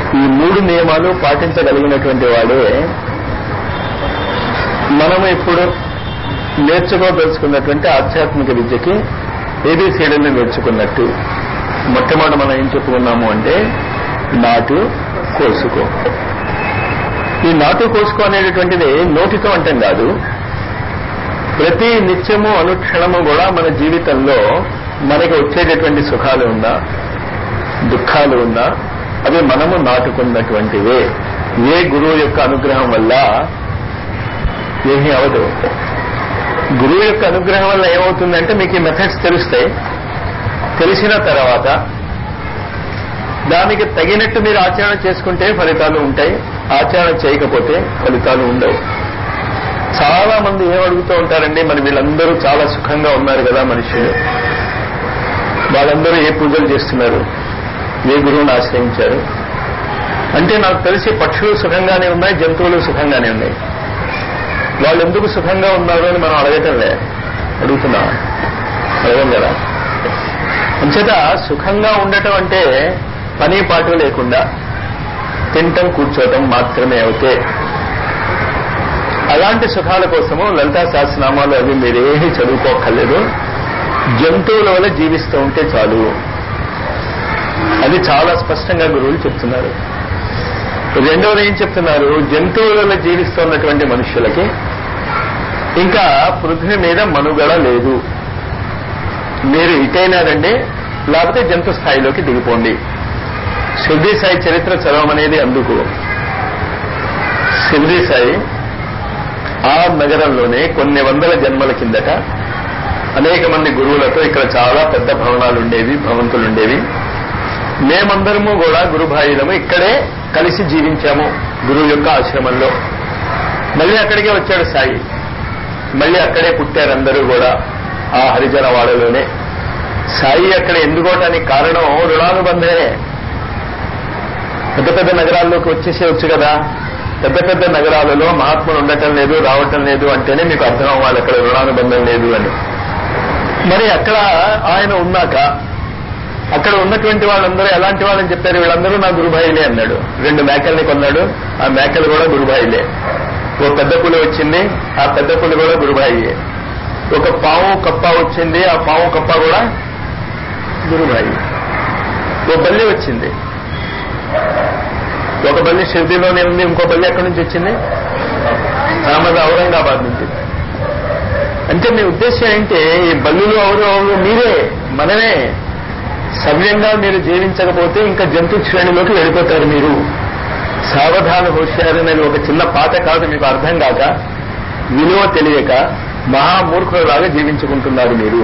ఈ మూడు నియమాలు పాటించగలిగినటువంటి వాడే మనము ఇప్పుడు నేర్చుకోదలుచుకున్నటువంటి ఆధ్యాత్మిక విద్యకి ఏబిసిడీని నేర్చుకున్నట్టు మొట్టమొదటి మనం ఏం చెప్పుకున్నాము అంటే నాటు కోసుకో ఈ నాటు కోసుకో అనేటటువంటిది నోటితో అంటాం కాదు ప్రతి నిత్యము అనుక్షణము కూడా మన జీవితంలో మనకి వచ్చేటటువంటి సుఖాలు ఉన్నా దుఃఖాలు ఉన్నా అవి మనము నాటుకున్నటువంటివే ఏ గురువు యొక్క అనుగ్రహం వల్ల ఏమీ అవదు గురువు యొక్క అనుగ్రహం వల్ల ఏమవుతుందంటే మీకు ఈ మెథడ్స్ తెలుస్తాయి తెలిసిన తర్వాత దానికి తగినట్టు మీరు ఆచరణ చేసుకుంటే ఫలితాలు ఉంటాయి ఆచరణ చేయకపోతే ఫలితాలు ఉండవు చాలా మంది ఏం అడుగుతూ ఉంటారండి మరి వీళ్ళందరూ చాలా సుఖంగా ఉన్నారు కదా మనుషులు వాళ్ళందరూ ఏ పూజలు చేస్తున్నారు ఏ గురువుని ఆశ్రయించారు అంటే నాకు తెలిసి పక్షులు సుఖంగానే ఉన్నాయి జంతువులు సుఖంగానే ఉన్నాయి వాళ్ళు ఎందుకు సుఖంగా ఉన్నారు అని మనం అడగటం లే అడుగుతున్నాం అడగం కదా అంచేత సుఖంగా ఉండటం అంటే పని పాటు లేకుండా తింటం కూర్చోవటం మాత్రమే అవుతే అలాంటి సుఖాల కోసము లలితా సహస్రనామాలు అవి మీరేమీ చదువుకోక్కర్లేదు జంతువుల వల్ల జీవిస్తూ ఉంటే చాలు అది చాలా స్పష్టంగా గురువులు చెప్తున్నారు రెండవది ఏం చెప్తున్నారు జంతువులలో జీవిస్తున్నటువంటి మనుషులకి ఇంకా పృథ్వీ మీద మనుగడ లేదు మీరు ఇటైనా రండి లేకపోతే జంతు స్థాయిలోకి దిగిపోండి సిద్ధి సాయి చరిత్ర చదవమనేది అందుకు సిద్ధి సాయి ఆ నగరంలోనే కొన్ని వందల జన్మల కిందట అనేక మంది గురువులతో ఇక్కడ చాలా పెద్ద భవనాలు ఉండేవి భవంతులు ఉండేవి మేమందరము కూడా గురుభాయిలము ఇక్కడే కలిసి జీవించాము గురువు యొక్క ఆశ్రమంలో మళ్ళీ అక్కడికే వచ్చాడు సాయి మళ్ళీ అక్కడే పుట్టారు అందరూ కూడా ఆ హరిజన వాడలోనే సాయి అక్కడ ఎందుకోవటానికి కారణం రుణానుబంధమే పెద్ద పెద్ద నగరాల్లోకి వచ్చేసేవచ్చు కదా పెద్ద పెద్ద నగరాలలో మహాత్ములు ఉండటం లేదు రావటం లేదు అంటేనే మీకు అర్థం అవ్వాలి అక్కడ రుణానుబంధం లేదు అని మరి అక్కడ ఆయన ఉన్నాక అక్కడ ఉన్నటువంటి వాళ్ళందరూ ఎలాంటి వాళ్ళని చెప్పారు వీళ్ళందరూ నా గురుభాయిలే అన్నాడు రెండు మేకల్ని కొన్నాడు ఆ మేకలు కూడా గురుభాయిలే ఓ పెద్ద పులి వచ్చింది ఆ పెద్ద పులి కూడా గురుభాయియే ఒక పాము కప్ప వచ్చింది ఆ పాము కప్ప కూడా గురుభాయి ఓ బల్లి వచ్చింది ఒక బల్లి షిర్డీలోనే ఉంది ఇంకో బల్లి ఎక్కడి నుంచి వచ్చింది అహ్మద్ ఔరంగాబాద్ నుంచి అంటే మీ ఉద్దేశం ఏంటి ఈ బల్లులు ఎవరు ఎవరు మీరే మనమే సవ్యంగా మీరు జీవించకపోతే ఇంకా జంతు శ్రేణిలోకి వెళ్ళిపోతారు మీరు సావధాన హోషియారనేది ఒక చిన్న పాట కాదు మీకు అర్థం కాక విలువ తెలియక మహామూర్ఖులలాగా జీవించుకుంటున్నారు మీరు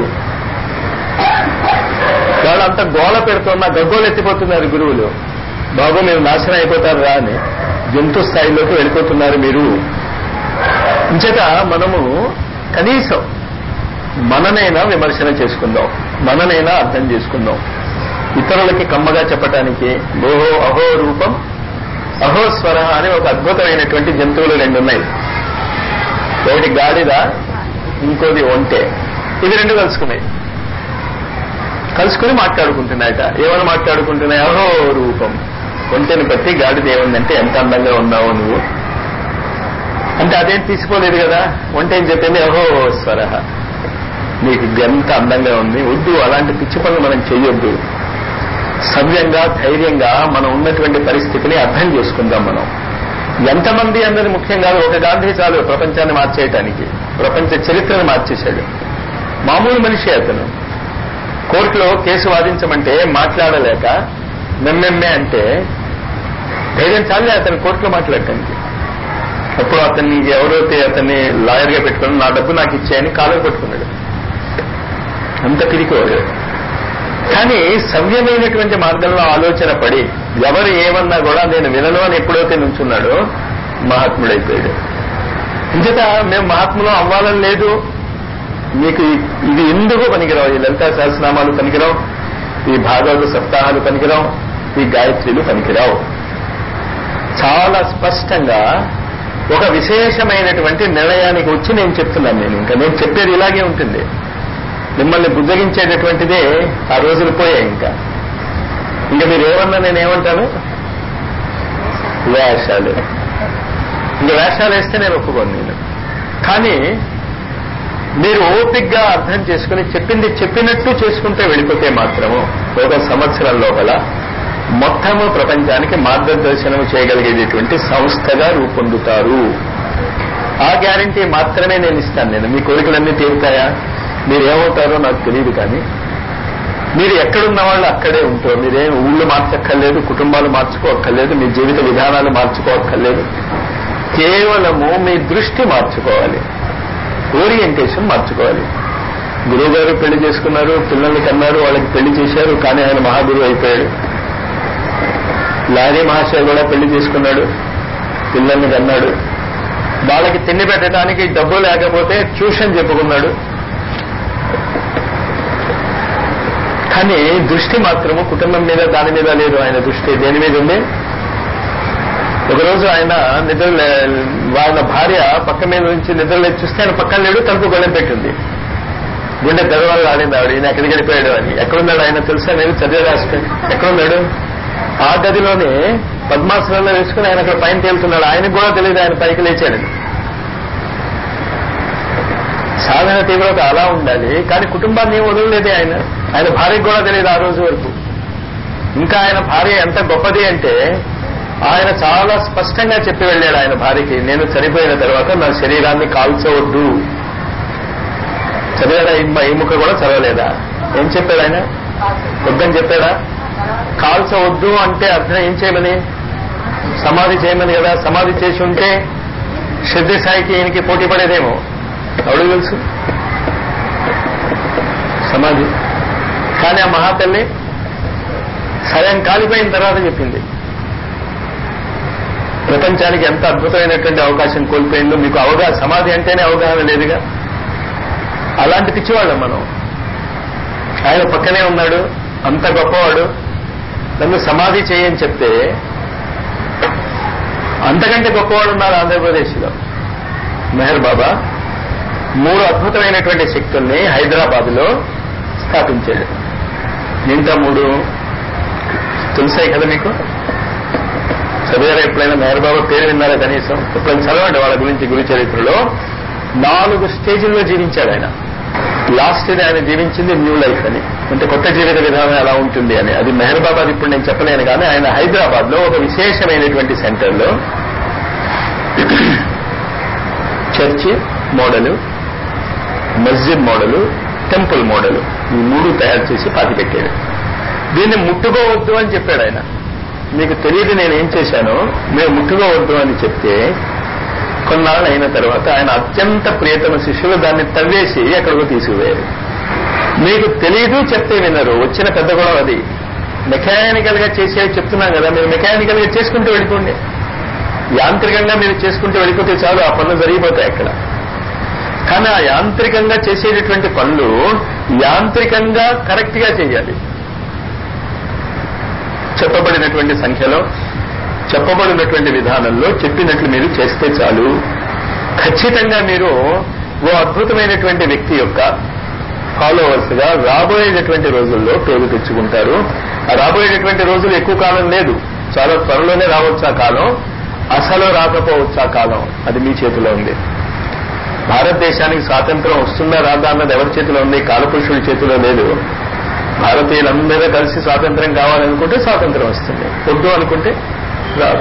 వాళ్ళంతా గోల పెడుతున్నా గగ్గోలు ఎత్తిపోతున్నారు గురువులు బాబు మీరు నాశనం అయిపోతారు రా అని జంతు స్థాయిలోకి వెళ్ళిపోతున్నారు మీరు ఇంచేత మనము కనీసం మననైనా విమర్శన చేసుకుందాం మననైనా అర్థం చేసుకుందాం ఇతరులకి కమ్మగా చెప్పటానికి ఓహో అహో రూపం అహో స్వర అని ఒక అద్భుతమైనటువంటి జంతువులు రెండు ఉన్నాయి ఒకటి గాడిద ఇంకోది ఒంటె ఇవి రెండు కలుసుకున్నాయి కలుసుకుని మాట్లాడుకుంటున్నాయట ఏమని మాట్లాడుకుంటున్నాయి అహో రూపం ఒంటెని బట్టి గాడిద ఏముందంటే ఎంత అందంగా ఉన్నావు నువ్వు అంటే అదేం తీసుకోలేదు కదా ఒంటె ఏం చెప్పింది అహో స్వర నీకు ఎంత అందంగా ఉంది వద్దు అలాంటి పిచ్చి పనులు మనం చెయ్యొద్దు సవ్యంగా ధైర్యంగా మనం ఉన్నటువంటి పరిస్థితిని అర్థం చేసుకుందాం మనం ఎంతమంది అన్నది ముఖ్యం కాదు ఒక గాంధీ చాలు ప్రపంచాన్ని మార్చేయటానికి ప్రపంచ చరిత్రను మార్చేశాడు మామూలు మనిషి అతను కోర్టులో కేసు వాదించమంటే మాట్లాడలేక మెమ్మెమ్మే అంటే ధైర్యం చాలే అతను కోర్టులో మాట్లాడటానికి అప్పుడు అతన్ని ఎవరైతే అతన్ని లాయర్గా పెట్టుకుని నా డబ్బు నాకు ఇచ్చేయని కాలు పట్టుకున్నాడు అంత పిరికోడు కానీ సవ్యమైనటువంటి మార్గంలో ఆలోచన పడి ఎవరు ఏమన్నా కూడా నేను వినను అని ఎప్పుడైతే నుంచున్నాడో మహాత్ముడైపోయాడు ఇంచేత మేము మహాత్ములు అవ్వాలని లేదు మీకు ఇది ఎందుకు పనికిరావు ఈ లలితా సహస్రనామాలు పనికిరావు ఈ భాగవత సప్తాహాలు పనికిరావు ఈ గాయత్రిలు పనికిరావు చాలా స్పష్టంగా ఒక విశేషమైనటువంటి నిర్ణయానికి వచ్చి నేను చెప్తున్నాను నేను ఇంకా నేను చెప్పేది ఇలాగే ఉంటుంది మిమ్మల్ని బుద్ధగించేటటువంటిదే ఆ రోజులు పోయాయి ఇంకా ఇంకా మీరు ఏమన్నా నేనేమంటాను వేషాలు ఇంకా వేషాలు వేస్తే నేను ఒప్పుకోను నేను కానీ మీరు ఓపిగ్గా అర్థం చేసుకుని చెప్పింది చెప్పినట్టు చేసుకుంటే వెళ్ళిపోతే మాత్రము ఒక సంవత్సరం లోపల మొత్తము ప్రపంచానికి మార్గదర్శనం చేయగలిగేటటువంటి సంస్థగా రూపొందుతారు ఆ గ్యారంటీ మాత్రమే నేను ఇస్తాను నేను మీ కోరికలన్నీ తీరుతాయా మీరు ఏమవుతారో నాకు తెలియదు కానీ మీరు ఎక్కడున్న వాళ్ళు అక్కడే ఉంటారు మీరేం ఊళ్ళు మార్చక్కర్లేదు కుటుంబాలు మార్చుకోక్కర్లేదు మీ జీవిత విధానాలు మార్చుకోక్కర్లేదు కేవలము మీ దృష్టి మార్చుకోవాలి ఓరియంటేషన్ మార్చుకోవాలి గురువు గారు పెళ్లి చేసుకున్నారు పిల్లల్ని కన్నారు వాళ్ళకి పెళ్లి చేశారు కానీ ఆయన మహాగురువు అయిపోయాడు లారీ మహాశయ కూడా పెళ్లి చేసుకున్నాడు పిల్లల్ని కన్నాడు వాళ్ళకి తిండి పెట్టడానికి డబ్బు లేకపోతే ట్యూషన్ చెప్పుకున్నాడు కానీ దృష్టి మాత్రము కుటుంబం మీద దాని మీద లేదు ఆయన దృష్టి దేని మీద ఉంది ఒకరోజు ఆయన నిద్ర వాళ్ళ భార్య పక్క మీద నుంచి నిద్రలేచి చూస్తే ఆయన పక్కన లేడు తలుపు గొడవ పెట్టింది గుండె తెరవాళ్ళు ఆడింది ఆవిడ ఈయన ఎక్కడికి వెళ్ళిపోయాడు అని ఎక్కడున్నాడు ఆయన తెలుసా నేను చదివే రాష్ట్రం ఎక్కడున్నాడు ఆ గదిలోనే పద్మాసనంలో వేసుకుని ఆయన అక్కడ పైన తేలుతున్నాడు ఆయనకు కూడా తెలియదు ఆయన పైకి లేచాడని సాధన తీవ్రత అలా ఉండాలి కానీ కుటుంబాన్ని వదలలేదే ఆయన ఆయన భార్యకు కూడా తెలియదు ఆ రోజు వరకు ఇంకా ఆయన భార్య ఎంత గొప్పది అంటే ఆయన చాలా స్పష్టంగా చెప్పి వెళ్ళాడు ఆయన భార్యకి నేను చనిపోయిన తర్వాత నా శరీరాన్ని కాల్చవద్దు చదివాడా ఈ ముక్క కూడా చదవలేదా ఏం చెప్పాడు ఆయన వద్దని చెప్పాడా కాల్చవద్దు అంటే అర్థం ఏం చేయమని సమాధి చేయమని కదా సమాధి చేసి ఉంటే శ్రద్ధ సాయికి ఈయనకి పోటీ పడేదేమో ఎవడు తెలుసు సమాధి కానీ ఆ మహాతల్లి సగం కాలిపోయిన తర్వాత చెప్పింది ప్రపంచానికి ఎంత అద్భుతమైనటువంటి అవకాశం కోల్పోయిందో మీకు అవగాహన సమాధి అంటేనే అవగాహన లేదుగా అలాంటి పిచ్చివాళ్ళం మనం ఆయన పక్కనే ఉన్నాడు అంత గొప్పవాడు నన్ను సమాధి చేయని చెప్తే అంతకంటే గొప్పవాడు ఉన్నారు ఆంధ్రప్రదేశ్లో మెహర్ బాబా మూడు అద్భుతమైనటువంటి శక్తుల్ని హైదరాబాద్ లో స్థాపించాడు మిగతా మూడు తెలిసాయి కదా మీకు చదివారా ఎప్పుడైనా మెహర్ బాబా పేరు విన్నారా కనీసం ఎప్పుడైనా చదవండి వాళ్ళ గురించి గురు చరిత్రలో నాలుగు స్టేజ్ల్లో జీవించాడు ఆయన లాస్ట్ ఆయన జీవించింది న్యూ లైఫ్ అని అంటే కొత్త జీవిత విధానం ఎలా ఉంటుంది అని అది మెహర్ బాబాద్ ఇప్పుడు నేను చెప్పలేను కానీ ఆయన హైదరాబాద్ లో ఒక విశేషమైనటువంటి సెంటర్లో చర్చి మోడలు మస్జిద్ మోడలు టెంపుల్ మోడలు ఈ మూడు తయారు చేసి పాతి పెట్టాడు దీన్ని ముట్టుకోవద్దు అని చెప్పాడు ఆయన మీకు తెలియదు నేను ఏం చేశానో మీరు ముట్టుకోవద్దు అని చెప్తే కొన్నాళ్ళు అయిన తర్వాత ఆయన అత్యంత ప్రియతమ శిష్యులు దాన్ని తవ్వేసి ఎక్కడికో తీసుకుపోయారు మీకు తెలియదు చెప్తే వినరు వచ్చిన పెద్ద గొడవ అది మెకానికల్ గా చేసేవి చెప్తున్నాం కదా మీరు మెకానికల్ గా చేసుకుంటూ వెళ్ళిపోండి యాంత్రికంగా మీరు చేసుకుంటూ వెళ్ళిపోతే చాలు ఆ పనులు జరిగిపోతాయి అక్కడ కానీ ఆ యాంత్రికంగా చేసేటటువంటి పనులు యాంత్రికంగా కరెక్ట్ గా చేయాలి చెప్పబడినటువంటి సంఖ్యలో చెప్పబడినటువంటి విధానంలో చెప్పినట్లు మీరు చేస్తే చాలు ఖచ్చితంగా మీరు ఓ అద్భుతమైనటువంటి వ్యక్తి యొక్క ఫాలోవర్స్ గా రాబోయేటటువంటి రోజుల్లో పేరు తెచ్చుకుంటారు ఆ రాబోయేటటువంటి రోజులు ఎక్కువ కాలం లేదు చాలా త్వరలోనే రావచ్చు ఆ కాలం అసలు రాకపోవచ్చు ఆ కాలం అది మీ చేతిలో ఉంది భారతదేశానికి స్వాతంత్రం వస్తుందా రాదా అన్నది ఎవరి చేతిలో ఉంది కాలపురుషుడి చేతిలో లేదు భారతీయులందరూ కలిసి స్వాతంత్రం కావాలనుకుంటే స్వాతంత్రం వస్తుంది వద్దు అనుకుంటే రాదు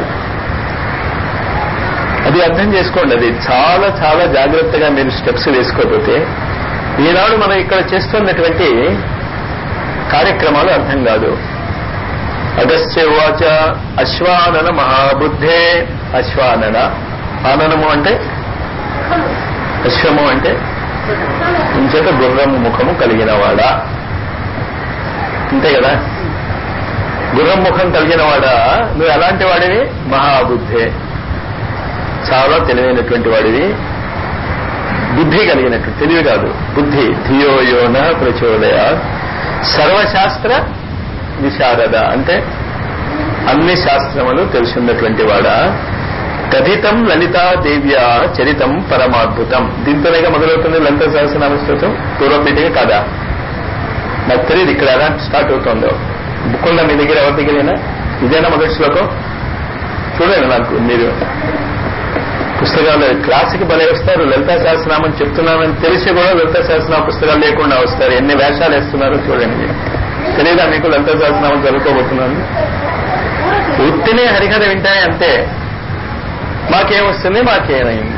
అది అర్థం చేసుకోండి అది చాలా చాలా జాగ్రత్తగా మీరు స్టెప్స్ వేసుకోకపోతే ఈనాడు మనం ఇక్కడ చేస్తున్నటువంటి కార్యక్రమాలు అర్థం కాదు అగస్త్య ఉవాచ అశ్వానన మహాబుద్ధే అశ్వానన ఆననము అంటే అశ్వము అంటే ఇంచేత గుర్రము ముఖము కలిగిన వాడా అంతే కదా గుర్రం ముఖం కలిగిన వాడా నువ్వు ఎలాంటి వాడివి మహాబుద్ధే చాలా తెలివైనటువంటి వాడివి బుద్ధి కలిగినట్టు తెలివి కాదు బుద్ధి ధియో యోన ప్రచోదయ సర్వశాస్త్ర విశారద అంటే అన్ని శాస్త్రములు తెలుసున్నటువంటి వాడా కథితం లలితాదేవ్య చరితం పరమాద్భుతం దీంతోనేగా మొదలవుతుంది లలిత సహస్రనామ స్తోత్రం పూర్వపీఠిక కాదా నాకు తెలియదు ఇక్కడ ఎలా స్టార్ట్ అవుతుందో బుక్ ఉందా మీ దగ్గర ఎవరి దగ్గరైనా ఇదేనా మొదటి శ్లోకం చూడండి నాకు మీరు పుస్తకాలు క్లాసుకి భలే వస్తారు లలితా సహస్రనామం చెప్తున్నానని తెలిసి కూడా లలితా సహస్రనామ పుస్తకాలు లేకుండా వస్తారు ఎన్ని వేషాలు వేస్తున్నారో చూడండి మీరు. తెలియదా మీకు లలితా సహస్రనామం చదువుకోబోతున్నాను ఉత్తినే హరిహర వింటాయి అంతే మాకేమొస్తుంది మాకేమైంది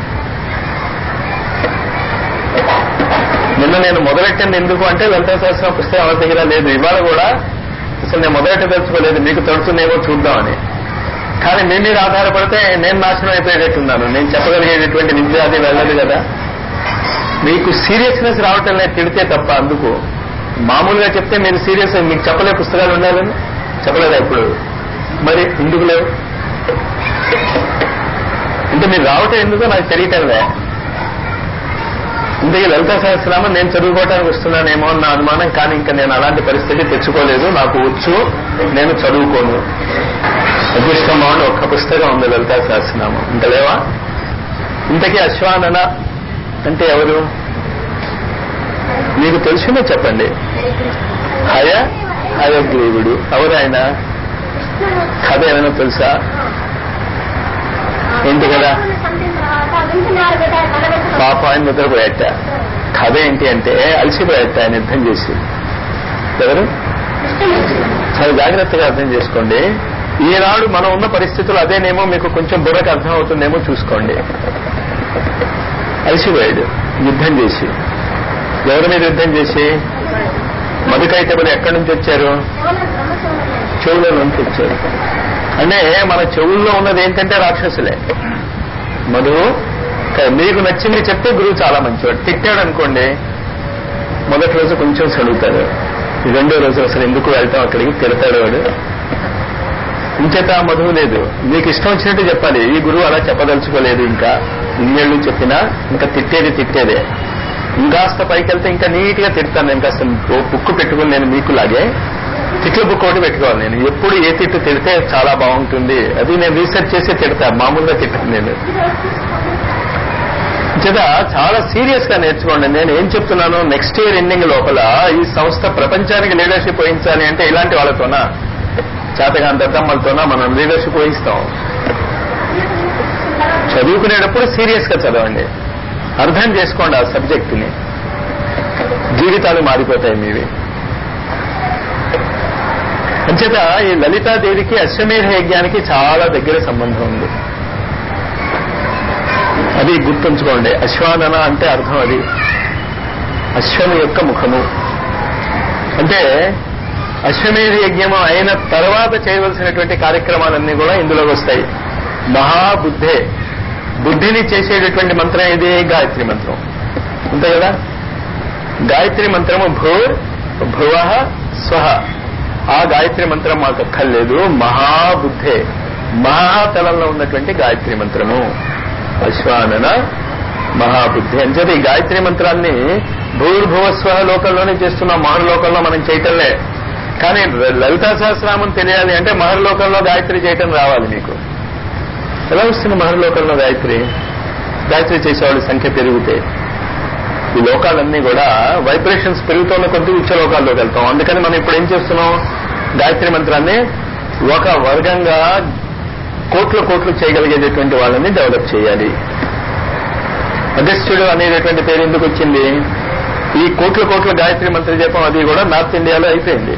నిన్న నేను మొదలెట్టింది ఎందుకు అంటే లలితా సహస్రం పుస్తకం ఎవరి దగ్గర లేదు ఇవాళ కూడా అసలు నేను మొదలెట్ట తెలుసుకోలేదు మీకు తడుతుందేమో చూద్దామని కానీ మీ మీద ఆధారపడితే నేను నాశనం అయిపోయేటట్టున్నాను నేను చెప్పగలిగేటటువంటి విద్య అది వెళ్ళదు కదా మీకు సీరియస్నెస్ రావటం లేదు తిడితే తప్ప అందుకు మామూలుగా చెప్తే మీరు సీరియస్ మీకు చెప్పలే పుస్తకాలు ఉండాలని చెప్పలేదా ఇప్పుడు మరి ఎందుకు లేవు అంటే మీరు రావటం ఎందుకో నాకు తెలియటంలే ఇంతకీ లలిత సహస్రనామం నేను చదువుకోవడానికి వస్తున్నానేమో అన్న అనుమానం కానీ ఇంకా నేను అలాంటి పరిస్థితి తెచ్చుకోలేదు నాకు వచ్చు నేను చదువుకోను అదృష్టం బాగుండి ఒక్క పుస్తకం ఉంది లలితా సహస్రనామం ఇంకా లేవా ఇంతకీ అశ్వానన అంటే ఎవరు మీకు తెలిసిందో చెప్పండి హయ హయగ్రీవుడు ఎవరు ఆయన కథ ఏమైనా తెలుసా ఏంటి కదా పాప ఆయన నిద్రపోయాట కథ ఏంటి అంటే అలసిపోయాట ఆయన యుద్ధం చేసి ఎవరు చాలా జాగ్రత్తగా అర్థం చేసుకోండి ఈనాడు మనం ఉన్న పరిస్థితులు అదేనేమో మీకు కొంచెం బుర్రకు అర్థం అవుతుందేమో చూసుకోండి అలసిపోయాడు యుద్ధం చేసి ఎవరి మీద యుద్ధం చేసి మధుకైతబడి ఎక్కడి నుంచి వచ్చారు చెవుల నుంచి వచ్చారు అంటే మన చెవుల్లో ఉన్నది ఏంటంటే రాక్షసులే మధువు క- మీకు నచ్చింది చెప్తే గురువు చాలా మంచివాడు తిట్టాడు అనుకోండి మొదటి రోజు కొంచెం సడుగుతాడు రెండో రోజు అసలు ఎందుకు వెళ్తాం అక్కడికి తిడతాడు వాడు ఇంచేత మధువు లేదు మీకు ఇష్టం వచ్చినట్టు చెప్పాలి ఈ గురువు అలా చెప్పదలుచుకోలేదు ఇంకా ఇన్నేళ్ళు చెప్పినా ఇంకా తిట్టేది తిట్టేదే ఇంకాస్త పైకి వెళ్తే ఇంకా నీట్ గా తిడతాను నేను కాస్త ఓ బుక్ పెట్టుకుని నేను మీకు లాగే తిట్ల బుక్ ఒకటి పెట్టుకోవాలి నేను ఎప్పుడు ఏ తిట్టు తిడితే చాలా బాగుంటుంది అది నేను రీసెర్చ్ చేసి తిడతా మామూలుగా తిట్టను నేను చేత చాలా సీరియస్ గా నేర్చుకోండి నేను ఏం చెప్తున్నాను నెక్స్ట్ ఇయర్ ఎండింగ్ లోపల ఈ సంస్థ ప్రపంచానికి లీడర్షిప్ వహించాలి అంటే ఇలాంటి వాళ్ళతోనా చేతగాని దద్దమ్మలతోనా మనం లీడర్షిప్ వహిస్తాం చదువుకునేటప్పుడు సీరియస్ గా చదవండి అర్థం చేసుకోండి ఆ సబ్జెక్ట్ ని జీవితాలు మారిపోతాయి మీవి అంచేత ఈ లలితాదేవికి అశ్వమేధ యజ్ఞానికి చాలా దగ్గర సంబంధం ఉంది అది గుర్తుంచుకోండి అశ్వానన అంటే అర్థం అది అశ్వము యొక్క ముఖము అంటే అశ్వమేధ యజ్ఞము అయిన తర్వాత చేయవలసినటువంటి కార్యక్రమాలన్నీ కూడా ఇందులోకి వస్తాయి మహాబుద్ధే బుద్ధిని చేసేటటువంటి మంత్రం ఇది గాయత్రి మంత్రం అంతే కదా గాయత్రి మంత్రము భూర్ భువ స్వహ ఆ గాయత్రి మంత్రం మాకు అక్కర్లేదు మహాబుద్ధే మహాతలంలో ఉన్నటువంటి గాయత్రి మంత్రము అశ్వానన మహాబుద్ధి అంచేత ఈ గాయత్రి మంత్రాన్ని భూర్భువస్వ లోకంలోనే చేస్తున్నాం మహర్లోకంలో మనం చేయటంలే కానీ లలితా సహస్రామం తెలియాలి అంటే మహర్లోకంలో గాయత్రి చేయటం రావాలి మీకు ఎలా వస్తుంది మహర్లోకంలో గాయత్రి గాయత్రి చేసేవాళ్ళ సంఖ్య పెరిగితే ఈ లోకాలన్నీ కూడా వైబ్రేషన్స్ పెరుగుతున్న కొద్దీ ఉచ్చ లోకాల్లోకి వెళ్తాం అందుకని మనం ఇప్పుడు ఏం చేస్తున్నాం గాయత్రి మంత్రాన్ని ఒక వర్గంగా కోట్లు కోట్లు చేయగలిగేటటువంటి వాళ్ళని డెవలప్ చేయాలి అగస్త్యుడు అనేటటువంటి పేరు ఎందుకు వచ్చింది ఈ కోట్ల కోట్ల గాయత్రి మంత్ర జపం అది కూడా నార్త్ ఇండియాలో అయిపోయింది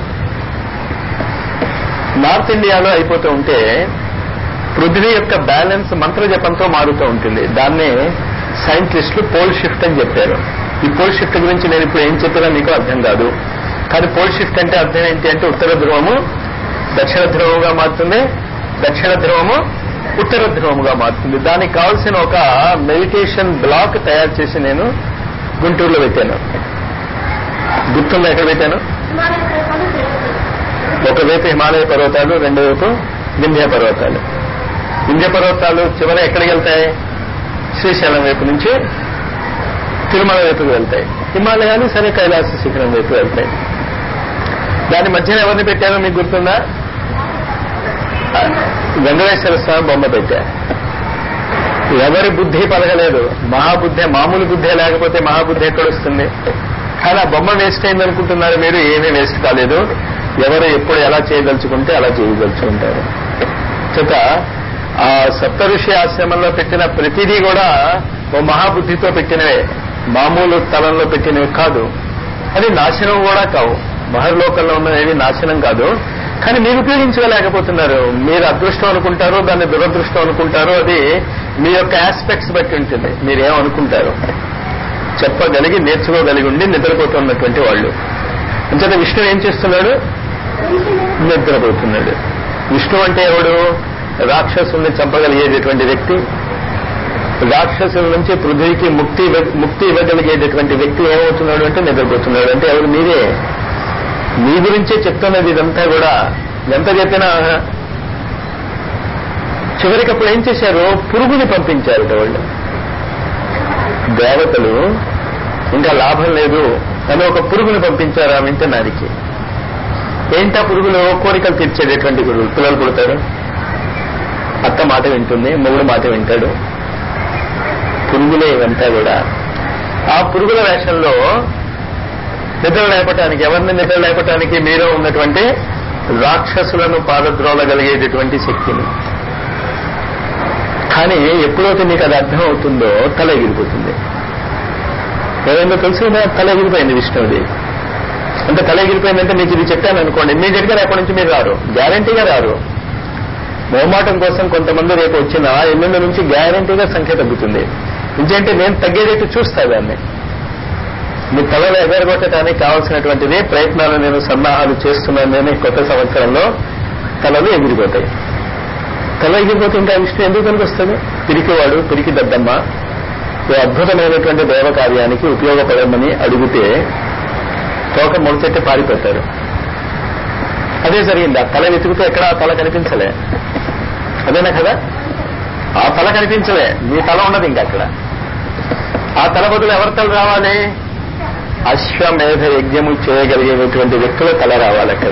నార్త్ ఇండియాలో అయిపోతూ ఉంటే పృథ్వీ యొక్క బ్యాలెన్స్ మంత్ర జపంతో మారుతూ ఉంటుంది దాన్నే సైంటిస్టులు పోల్ షిఫ్ట్ అని చెప్పారు ఈ పోల్ షిఫ్ట్ గురించి నేను ఇప్పుడు ఏం చెప్పినా మీకు అర్థం కాదు కానీ పోల్ షిఫ్ట్ అంటే అర్థం ఏంటి అంటే ఉత్తర ధ్రువము దక్షిణ ధ్రువముగా మారుతుంది దక్షిణ ధ్రువము ఉత్తర ధ్రువముగా మారుతుంది దానికి కావాల్సిన ఒక మెడిటేషన్ బ్లాక్ తయారు చేసి నేను గుంటూరులో పెట్టాను గుర్తుందా ఎక్కడ పెట్టాను ఒకవైపు హిమాలయ పర్వతాలు రెండో వైపు వింధ్య పర్వతాలు వింధ్య పర్వతాలు చివర ఎక్కడికి వెళ్తాయి శ్రీశైలం వైపు నుంచి తిరుమల వైపుకి వెళ్తాయి హిమాలయాలు సరే కైలాస శిఖరం వైపు వెళ్తాయి దాని మధ్యన ఎవరిని పెట్టారో మీకు గుర్తుందా వెంకటేశ్వర స్వామి బొమ్మ పెట్టా ఎవరి బుద్ధి పలగలేదు మహాబుద్ధి మామూలు బుద్ధి లేకపోతే మహాబుద్ధి ఎక్కడొస్తుంది కానీ ఆ బొమ్మ వేస్ట్ అయింది అనుకుంటున్నారు మీరు ఏమీ వేస్ట్ కాలేదు ఎవరు ఎప్పుడు ఎలా చేయదలుచుకుంటే అలా చేయదలుచుకుంటారు చేత ఆ సప్తఋషి ఆశ్రమంలో పెట్టిన ప్రతిదీ కూడా ఓ మహాబుద్ధితో పెట్టినవే మామూలు స్థలంలో పెట్టినవి కాదు అది నాశనం కూడా కావు మహర్లోకంలో ఉన్నది నాశనం కాదు కానీ మీరు ఉపయోగించుకోలేకపోతున్నారు మీరు అదృష్టం అనుకుంటారు దాన్ని దురదృష్టం అనుకుంటారు అది మీ యొక్క ఆస్పెక్ట్స్ బట్టి ఉంటుంది మీరేమనుకుంటారు చెప్పగలిగి నేర్చుకోగలిగి ఉండి నిద్రపోతున్నటువంటి వాళ్ళు అంచేత విష్ణు ఏం చేస్తున్నాడు నిద్రపోతున్నాడు విష్ణు అంటే ఎవడు రాక్షసుల్ని చంపగలిగేటటువంటి వ్యక్తి రాక్షసుల నుంచి పృథ్వీకి ముక్తి ఇవ్వ- ముక్తి ఇవ్వగలిగేటటువంటి వ్యక్తి ఏమవుతున్నాడు అంటే నిద్రపోతున్నాడు అంటే ఎవరు మీరే మీ గురించే చెప్తున్నది ఇదంతా కూడా ఎంత చెప్పినా చివరికి అప్పుడు ఏం చేశారు పురుగుని పంపించారు వాళ్ళు దేవతలు ఇంకా లాభం లేదు అని ఒక పురుగుని పంపించారు ఆ వింటనారికి ఏంటా పురుగులు కోరికలు తీర్చేటటువంటి గురువులు పిల్లలు పుడతారు అత్త మాట వింటుంది మొగుడు మాట వింటాడు పురుగులే ఇవంతా కూడా ఆ పురుగుల వేషంలో నిద్ర లేపటానికి ఎవరిని నిద్ర లేపటానికి మీలో ఉన్నటువంటి రాక్షసులను పాదద్రోలగలిగేటటువంటి శక్తిని కానీ ఎప్పుడైతే మీకు అది అర్థం అవుతుందో తల ఎగిరిపోతుంది ఏమైందో తెలుసు కదా తల ఎగిరిపోయింది విష్ణువుది అంటే తల ఎగిరిపోయిందంటే మీకు ఇది చెప్పాను అనుకోండి ఇమీడియట్ గా రేపటి నుంచి మీరు రారు గ్యారంటీగా రారు మొహమాటం కోసం కొంతమంది రేపు వచ్చిన ఎల్లుండి నుంచి గ్యారంటీగా సంఖ్య తగ్గుతుంది ఎందుకంటే నేను తగ్గేదైతే చూస్తా దాన్ని మీ తలలో ఎగరగొట్టడానికి కావాల్సినటువంటిది ప్రయత్నాలు నేను సన్నాహాలు చేస్తున్నాను నేను ఈ కొత్త సంవత్సరంలో తలలు ఎగిరిపోతాయి తల ఎగిరిపోతే ఇంకా విష్ణు ఎందుకు పనికొస్తుంది పిరికివాడు పిరికి దద్దమ్మ ఈ అద్భుతమైనటువంటి దేవ కార్యానికి ఉపయోగపడమని అడిగితే తోక మొదలెట్టి పారిపోతారు అదే జరిగింది ఆ తల వెతికితే ఎక్కడ ఆ తల కనిపించలే అదేనా కదా ఆ తల కనిపించలే మీ తల ఉన్నది ఇంకా అక్కడ ఆ తల బదులు ఎవరి తల రావాలి అశ్వమేధ యజ్ఞము చేయగలిగేటువంటి వ్యక్తుల తల రావాలి అక్కడ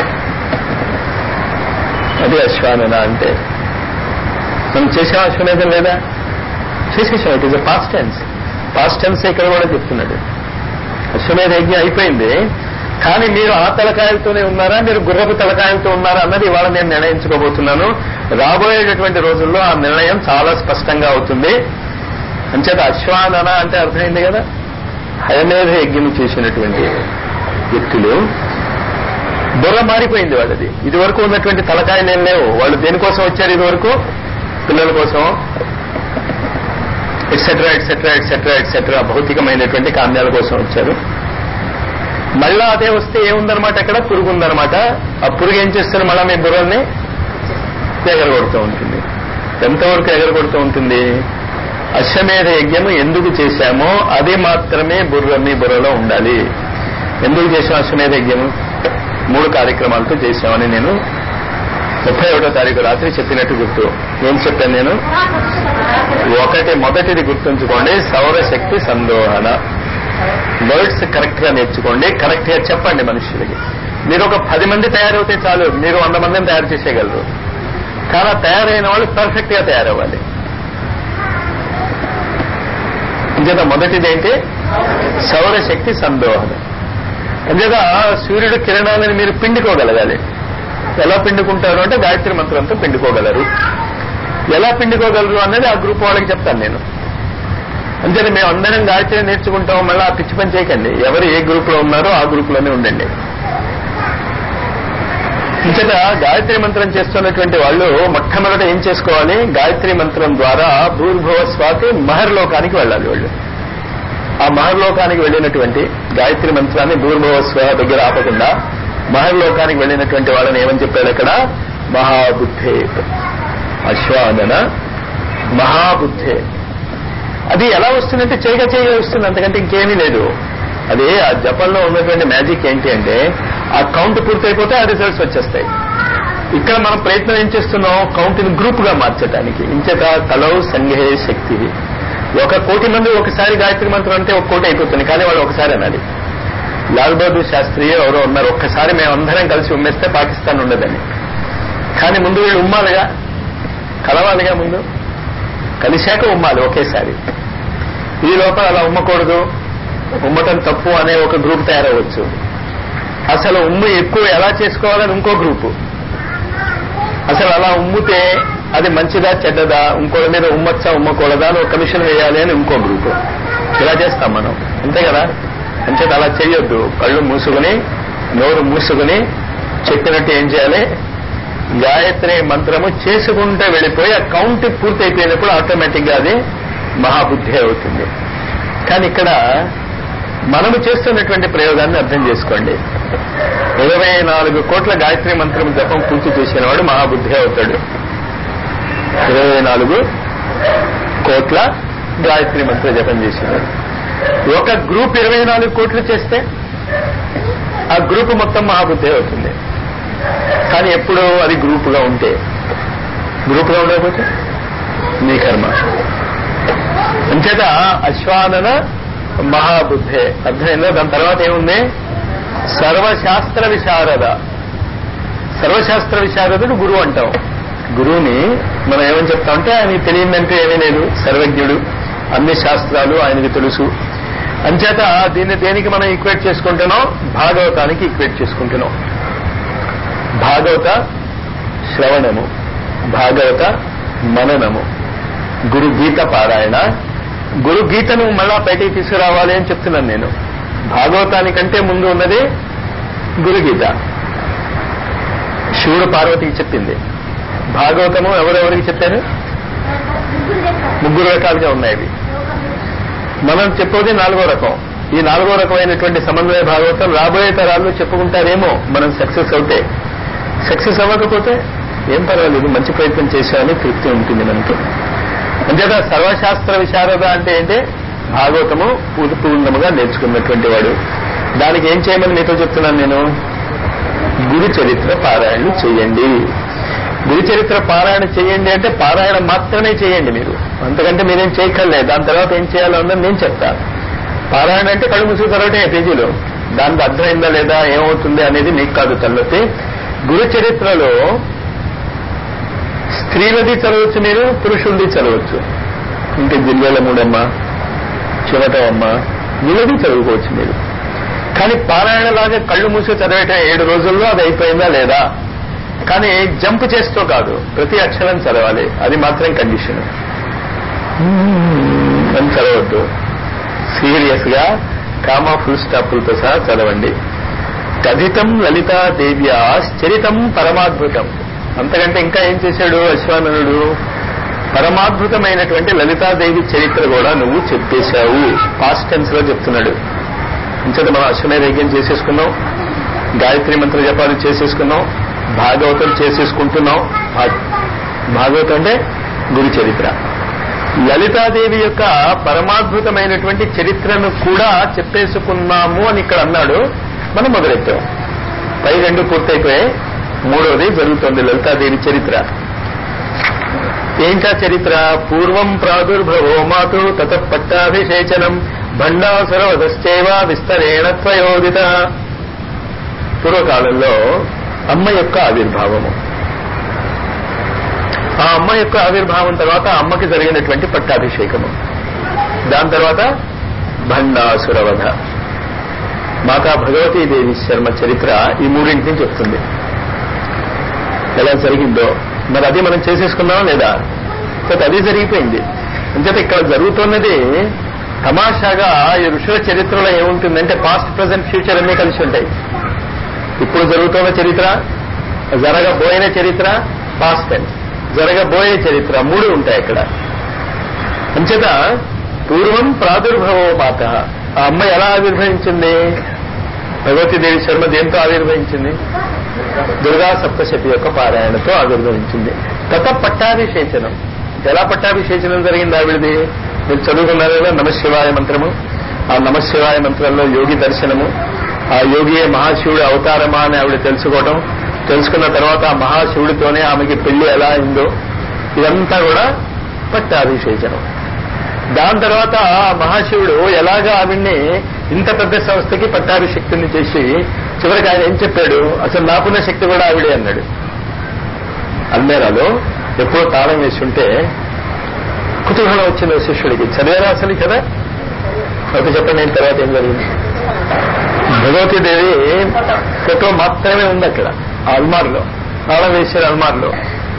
అది అశ్వానన అంటే మనం చేసాం అశ్వమేధం లేదా చేసేసాం it is past tense past tense ఇక్కడ కూడా చెప్తున్నాడు అశ్వమేధ యజ్ఞం అయిపోయింది కానీ మీరు ఆ తలకాయలతోనే ఉన్నారా మీరు గుర్రపు తలకాయలతో ఉన్నారా అన్నది ఇవాళ నేను నిర్ణయించుకోబోతున్నాను రాబోయేటటువంటి రోజుల్లో ఆ నిర్ణయం చాలా స్పష్టంగా అవుతుంది అంచేత అశ్వానన అంటే అర్థమైంది కదా హయమేధ యజ్ఞం చేసినటువంటి వ్యక్తులు బుర్ర మారిపోయింది వాళ్ళది ఇది వరకు ఉన్నటువంటి తలకాయలు ఏం లేవు వాళ్ళు దేనికోసం వచ్చారు ఇది వరకు పిల్లల కోసం ఎట్సెట్రా ఎట్సెట్రా ఎట్సెట్రా ఎట్సెట్రా భౌతికమైనటువంటి కామ్యాల కోసం వచ్చారు మళ్ళా అదే వస్తే ఏముందనమాట అక్కడ పురుగు ఉందనమాట ఆ పురుగు ఏం చేస్తుంది మళ్ళా మీ బుర్రల్ని ఎగరగొడుతూ ఉంటుంది ఎంతవరకు ఎగరగొడుతూ ఉంటుంది అశ్వమేధ యజ్ఞము ఎందుకు చేశామో అది మాత్రమే బుర్ర మీ బుర్రలో ఉండాలి ఎందుకు చేసాం అశ్వమేధ యజ్ఞము మూడు కార్యక్రమాలతో చేశామని నేను ముప్పై ఒకటో తారీఖు రాత్రి చెప్పినట్టు గుర్తు ఏం చెప్పాను నేను ఒకటి మొదటిది గుర్తుంచుకోండి సౌరశక్తి సందోహన వర్డ్స్ కరెక్ట్ గా నేర్చుకోండి కరెక్ట్ గా చెప్పండి మనుషులకి మీరు ఒక పది మంది తయారవుతే చాలు మీరు వంద మందిని తయారు చేసేయగలరు కానీ ఆ తయారైన వాళ్ళు పర్ఫెక్ట్ గా తయారవ్వాలి ఇంకేత మొదటిది ఏంటి సౌరశక్తి సందోహన అంతేగా సూర్యుడు కిరణాలను మీరు పిండుకోగలగాలి ఎలా పిండుకుంటారు అంటే గాయత్రి మంత్రంతో పిండుకోగలరు ఎలా పిండుకోగలరు అనేది ఆ గ్రూప్ వాళ్ళకి చెప్తాను నేను అంతే మేము అందరం గాయత్రి నేర్చుకుంటాం మళ్ళీ ఆ పిచ్చి పని చేయకండి ఎవరు ఏ గ్రూప్ లో ఉన్నారో ఆ గ్రూప్ లోనే ఉండండి ఇంతట గాయత్రి మంత్రం చేస్తున్నటువంటి వాళ్ళు మొట్టమొదట ఏం చేసుకోవాలి గాయత్రి మంత్రం ద్వారా భూర్భువ స్వాతి మహర్లోకానికి వెళ్ళాలి వాళ్ళు ఆ మహర్లోకానికి వెళ్ళినటువంటి గాయత్రి మంత్రాన్ని భూర్భువ స్వ దగ్గర ఆపకుండా మహర్లోకానికి వెళ్ళినటువంటి వాళ్ళని ఏమని చెప్పాడు అక్కడ మహాబుద్ధే అశ్వాదన మహాబుద్ధే అది ఎలా వస్తుందంటే చేయగా చేయగా వస్తుంది అంతకంటే ఇంకేమీ లేదు అదే ఆ జపంలో ఉన్నటువంటి మ్యాజిక్ ఏంటి అంటే ఆ కౌంట్ పూర్తయిపోతే ఆ రిజల్ట్స్ వచ్చేస్తాయి ఇక్కడ మనం ప్రయత్నం ఏం చేస్తున్నాం కౌంట్ని గ్రూప్ గా మార్చడానికి ఇంచేత తలౌ సంఘే శక్తి ఒక కోటి మంది ఒకసారి గాయత్రి మంత్రం అంటే ఒక కోటి అయిపోతుంది కానీ వాళ్ళు ఒకసారి అనాలి లాల్ బహదూర్ శాస్త్రి ఎవరో ఉన్నారు ఒక్కసారి మేమందరం కలిసి ఉమ్మేస్తే పాకిస్తాన్ ఉండదని కానీ ముందు వీళ్ళు ఉమ్మాలిగా కలవాలిగా ముందు కలిశాక ఉమ్మాలి ఒకేసారి ఈ లోపల అలా ఉమ్మకూడదు ఉమ్మటం తప్పు అనే ఒక గ్రూప్ తయారవచ్చు అసలు ఉమ్ము ఎక్కువ ఎలా చేసుకోవాలని ఇంకో గ్రూపు అసలు అలా ఉమ్మితే అది మంచిదా చెడ్డదా ఇంకోటి మీద ఉమ్మచ్చా ఉమ్మకూడదా అని ఒక కమిషన్ వేయాలి అని ఇంకో గ్రూపు ఇలా చేస్తాం మనం అంతే కదా అంచేత అలా చేయొద్దు కళ్ళు మూసుకుని నోరు మూసుకుని చెప్పినట్టు ఏం చేయాలి గాయత్రి మంత్రము చేసుకుంటే వెళ్ళిపోయి ఆ కౌంట్ పూర్తి అయిపోయినప్పుడు ఆటోమేటిక్ గా అది మహాబుద్ధి అవుతుంది కానీ ఇక్కడ మనము చేస్తున్నటువంటి ప్రయోగాన్ని అర్థం చేసుకోండి ఇరవై నాలుగు కోట్ల గాయత్రి మంత్రం జపం పూర్తి చేసిన వాడు మహాబుద్ధి అవుతాడు ఇరవై నాలుగు కోట్ల గాయత్రి మంత్ర జపం చేసినాడు ఒక గ్రూప్ ఇరవై నాలుగు కోట్లు చేస్తే ఆ గ్రూప్ మొత్తం మహాబుద్ధి అవుతుంది కానీ ఎప్పుడు అది గ్రూపుగా ఉంటే గ్రూపుగా ఉండకపోతే నీ కర్మ అంచేత అశ్వానన మహాబుద్ధే అర్థమైందా దాని తర్వాత ఏముంది సర్వశాస్త్ర విశారద సర్వశాస్త్ర విశారదుడు గురువు అంటాం గురువుని మనం ఏమని చెప్తామంటే ఆయనకి తెలియదంటే ఏమీ లేదు సర్వజ్ఞుడు అన్ని శాస్త్రాలు ఆయనకి తెలుసు అంచేత దీన్ని దేనికి మనం ఈక్వేట్ చేసుకుంటున్నాం భాగవతానికి ఈక్వేట్ చేసుకుంటున్నాం భాగవత శ్రవణము భాగవత మననము గురు గీత పారాయణ గురు గీతను మళ్ళా బయటికి తీసుకురావాలి అని చెప్తున్నాను నేను భాగవతానికంటే ముందు ఉన్నది గురుగీత శివుడు పార్వతికి చెప్పింది భాగవతము ఎవరెవరికి చెప్పారు ముగ్గురు రకాలుగా ఉన్నాయి ఇవి మనం చెప్పేది నాలుగో రకం ఈ నాలుగో రకమైనటువంటి సమన్వయ భాగవతం రాబోయే తరాల్లో చెప్పుకుంటారేమో మనం సక్సెస్ అవుతే సక్సెస్ అవ్వకపోతే ఏం పర్వాలేదు మంచి ప్రయత్నం చేశామని తృప్తి ఉంటుంది మనకి అంతేదా సర్వశాస్త్ర విశారద అంటే ఏంటి భాగవతము పూర్తి పూర్ణముగా నేర్చుకున్నటువంటి వాడు దానికి ఏం చేయమని మీతో చెప్తున్నాను నేను గురు చరిత్ర పారాయణలు చేయండి గురు చరిత్ర పారాయణ చేయండి అంటే పారాయణ మాత్రమే చేయండి మీరు అంతకంటే మీరేం చేయక్కర్లేదు దాని తర్వాత ఏం చేయాలో అన్నది నేను చెప్తాను పారాయణ అంటే కళ్ళు ముసుగు చదవటం పేజీలో దానికి అర్థమైందా లేదా ఏమవుతుంది అనేది మీకు కాదు తల్లొత్తి గురు చరిత్రలో స్త్రీలది చదవచ్చు మీరు పురుషులది చదవచ్చు ఇంకా జిల్లాల మూడమ్మ చివటమ్మ వీళ్ళది చదువుకోవచ్చు మీరు కానీ పారాయణలాగా కళ్ళు మూసి చదివేట ఏడు రోజుల్లో అది అయిపోయిందా లేదా కానీ జంప్ చేస్తూ కాదు ప్రతి అక్షరం చదవాలి అది మాత్రం కండిషన్ అని చదవద్దు సీరియస్ గా కామా ఫుల్ స్టాపులతో సహా చదవండి కథితం లలితాదేవ్య చరితం పరమాద్భుతం అంతకంటే ఇంకా ఏం చేశాడు అశ్వాననుడు పరమాద్భుతమైనటువంటి లలితాదేవి చరిత్ర కూడా నువ్వు చెప్పేశావు పాస్ట్ టెన్స్ లో చెప్తున్నాడు ఇంచేత మనం అశ్వమేధ యజ్ఞం చేసేసుకున్నాం గాయత్రి మంత్ర జపాలు చేసేసుకున్నాం భాగవతం చేసేసుకుంటున్నాం భాగవతం అంటే గురు చరిత్ర లలితాదేవి యొక్క పరమాద్భుతమైనటువంటి చరిత్రను కూడా చెప్పేసుకున్నాము అని ఇక్కడ అన్నాడు మనం మొదలెట్టాం పై రెండు పూర్తయిపోయాయి మూడవది జరుగుతోంది లలితాదేవి చరిత్ర ఏంటా చరిత్ర పూర్వం ప్రాదుర్భవో మాతు తత పట్టాభిషేచనం భండాసురవధశ్చైవ విస్తరేణ త్వయోదిత పూర్వకాలంలో అమ్మ యొక్క ఆవిర్భావము ఆ అమ్మ యొక్క ఆవిర్భావం తర్వాత ఆ అమ్మకి జరిగినటువంటి పట్టాభిషేకము దాని తర్వాత భండాసురవధ మాతా భగవతీదేవి శర్మ చరిత్ర ఈ మూడింటిని చెప్తుంది ఎలా జరిగిందో మరి అది మనం చేసేసుకున్నామా లేదా కాబట్టి అది జరిగిపోయింది అంచేత ఇక్కడ జరుగుతున్నది తమాషాగా ఈ ఋషుల చరిత్రలో ఏముంటుందంటే పాస్ట్ ప్రజెంట్ ఫ్యూచర్ అన్నీ కలిసి ఉంటాయి ఇప్పుడు జరుగుతున్న చరిత్ర జరగబోయిన చరిత్ర పాస్ట్ టెన్స్ జరగబోయే చరిత్ర మూడు ఉంటాయి అక్కడ అంచేత పూర్వం ప్రాదుర్భవో మాత ఆ అమ్మ ఎలా ఆవిర్భవించింది భగవతీదేవి శర్మ దేంతో ఆవిర్భవించింది దుర్గా సప్తశతి యొక్క పారాయణతో ఆవిర్భవించింది తత పట్టాభిషేచనం ఎలా పట్టాభిషేచనం జరిగింది ఆవిడది మీరు చదువుకున్నారు కదా నమశివాయ మంత్రము ఆ నమశివాయ మంత్రంలో యోగి దర్శనము ఆ యోగియే మహాశివుడు అవతారమా అని ఆవిడ తెలుసుకోవటం తెలుసుకున్న తర్వాత ఆ మహాశివుడితోనే ఆమెకి పెళ్లి ఎలా అయిందో ఇదంతా కూడా పట్టాభిషేచనం దాని తర్వాత ఆ మహాశివుడు ఎలాగా ఆవిడ్ని ఇంత పెద్ద సంస్థకి పట్టాభిషక్తిని చేసి చివరికి ఆయన ఏం చెప్పాడు అసలు నాకున్న శక్తి కూడా ఆవిడే అన్నాడు అల్మేరాలో ఎప్పుడో తాళం వేసి ఉంటే కుతూహలం వచ్చింది శిష్యుడికి చదివారా అసలు కదా ఒక చెప్పండి నేను తర్వాత ఏం జరిగింది భగవతీదేవి ఫోటో మాత్రమే ఉంది అక్కడ ఆ అల్మార్లో తాళం వేసిన అల్మార్లో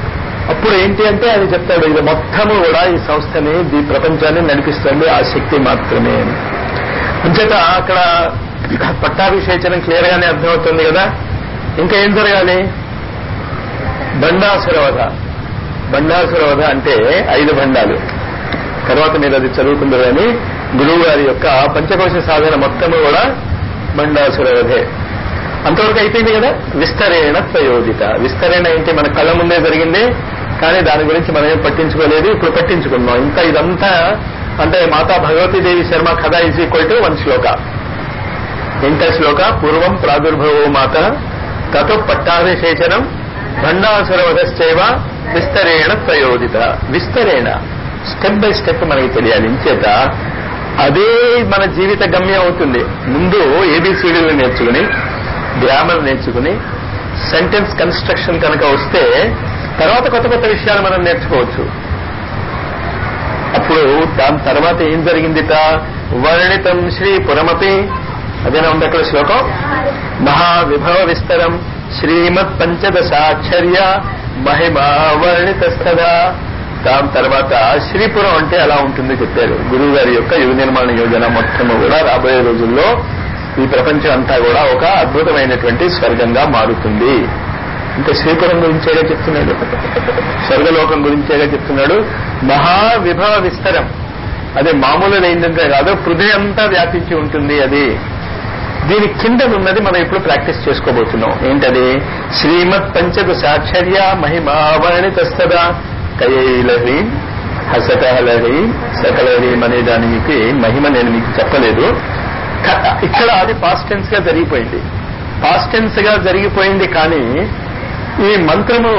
అప్పుడు ఏంటి అంటే ఆయన చెప్తాడు ఇది మొత్తము కూడా ఈ సంస్థని ఈ ప్రపంచాన్ని నడిపిస్తుంది ఆ శక్తి మాత్రమే అని అంచేత అక్కడ పట్టాభిషేచనం క్లియర్ గానే అర్థమవుతుంది కదా ఇంకా ఏం జరగాలి బండాసురవధ బండాసురవధ అంటే ఐదు బండాలు తర్వాత మీరు అది చదువుకుందరు కానీ గురువు గారి యొక్క పంచకోశ సాధన మొత్తము కూడా బండాసురవధే అంతవరకు అయిపోయింది కదా విస్తరేణ ప్రయోజిత విస్తరేణ ఏంటి మన కళ్ళ ముందే జరిగింది కానీ దాని గురించి మనం ఏం పట్టించుకోలేదు ఇప్పుడు పట్టించుకున్నాం ఇంకా ఇదంతా అంటే మాతా భగవతీదేవి శర్మ కథ ఈజ్ ఈక్వల్ టు వన్ శ్లోక ఎంత శ్లోక పూర్వం ప్రాదుర్భవో మాత తతో పట్టాభిషేచనం భండాసురవధశ్చైవ విస్తరేణ ప్రయోజిత విస్తరేణ స్టెప్ బై స్టెప్ మనకి తెలియాలి ఇంచేత అదే మన జీవిత గమ్యం అవుతుంది ముందు ఏబిసిడీలు నేర్చుకుని గ్రామర్ నేర్చుకుని సెంటెన్స్ కన్స్ట్రక్షన్ కనుక వస్తే తర్వాత కొత్త కొత్త విషయాలు మనం నేర్చుకోవచ్చు అప్పుడు దాని తర్వాత ఏం జరిగిందిట వర్ణితం శ్రీ పురమపి అదేనా ఉంది అక్కడ శ్లోకం మహావిభవ విస్తరం శ్రీమత్ పంచదశాక్షర్య మహిమా వర్ణితస్తదా దాని తర్వాత శ్రీపురం అంటే ఎలా ఉంటుందో చెప్పారు గురువు గారి యొక్క యువ నిర్మాణ యోజన మొత్తము కూడా రాబోయే రోజుల్లో ఈ ప్రపంచం అంతా కూడా ఒక అద్భుతమైనటువంటి స్వర్గంగా మారుతుంది ఇంకా శ్రీపురం గురించేగా చెప్తున్నాడు స్వర్గలోకం గురించేగా చెప్తున్నాడు మహావిభవ విస్తరం అదే మామూలుగా ఏంటంటే కాదు హృదయం అంతా వ్యాపించి ఉంటుంది అది దీని కింద ఉన్నది మనం ఇప్పుడు ప్రాక్టీస్ చేసుకోబోతున్నాం ఏంటది శ్రీమత్ పంచదు సాక్షర్య మహిమావర్ణితస్తదా కయైలహీం హసకహలహీం సకలహీం అనే దానికి మహిమ నేను మీకు చెప్పలేదు ఇక్కడ అది పాస్ట్ టెన్స్ గా జరిగిపోయింది పాస్ట్ టెన్స్ గా జరిగిపోయింది కానీ ఈ మంత్రము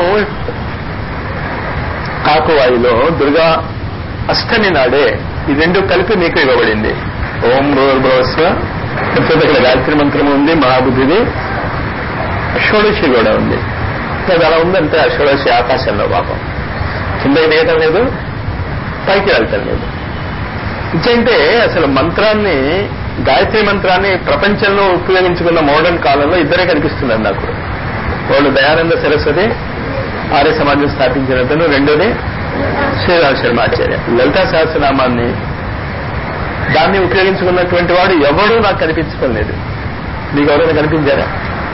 కాకువాయిలో దుర్గా అష్టమి నాడే ఈ రెండు కలిపి మీకు ఇవ్వబడింది ఓం భూర్భవస్వ ఇక్కడ గాయత్రి మంత్రము ఉంది మహాబుద్ధిది షోడశి కూడా ఉంది అది అలా ఉందంటే ఆ షోడశి ఆకాశంలో పాపం కింద దిగటం లేదు పైకి వెళ్ళటం లేదు ఇంకంటే అసలు మంత్రాన్ని గాయత్రి మంత్రాన్ని ప్రపంచంలో ఉపయోగించుకున్న మోడర్న్ కాలంలో ఇద్దరే కనిపిస్తున్నారు నాకు వాళ్ళు దయానంద సరస్వతి ఆర్య సమాజం స్థాపించినతను రెండోది శ్రీరామ శర్మ ఆచార్య లలితా సహస్రనామాన్ని దాన్ని ఉపయోగించుకున్నటువంటి వాడు ఎవడూ నాకు కనిపించడం లేదు మీకు ఎవరైనా కనిపించారా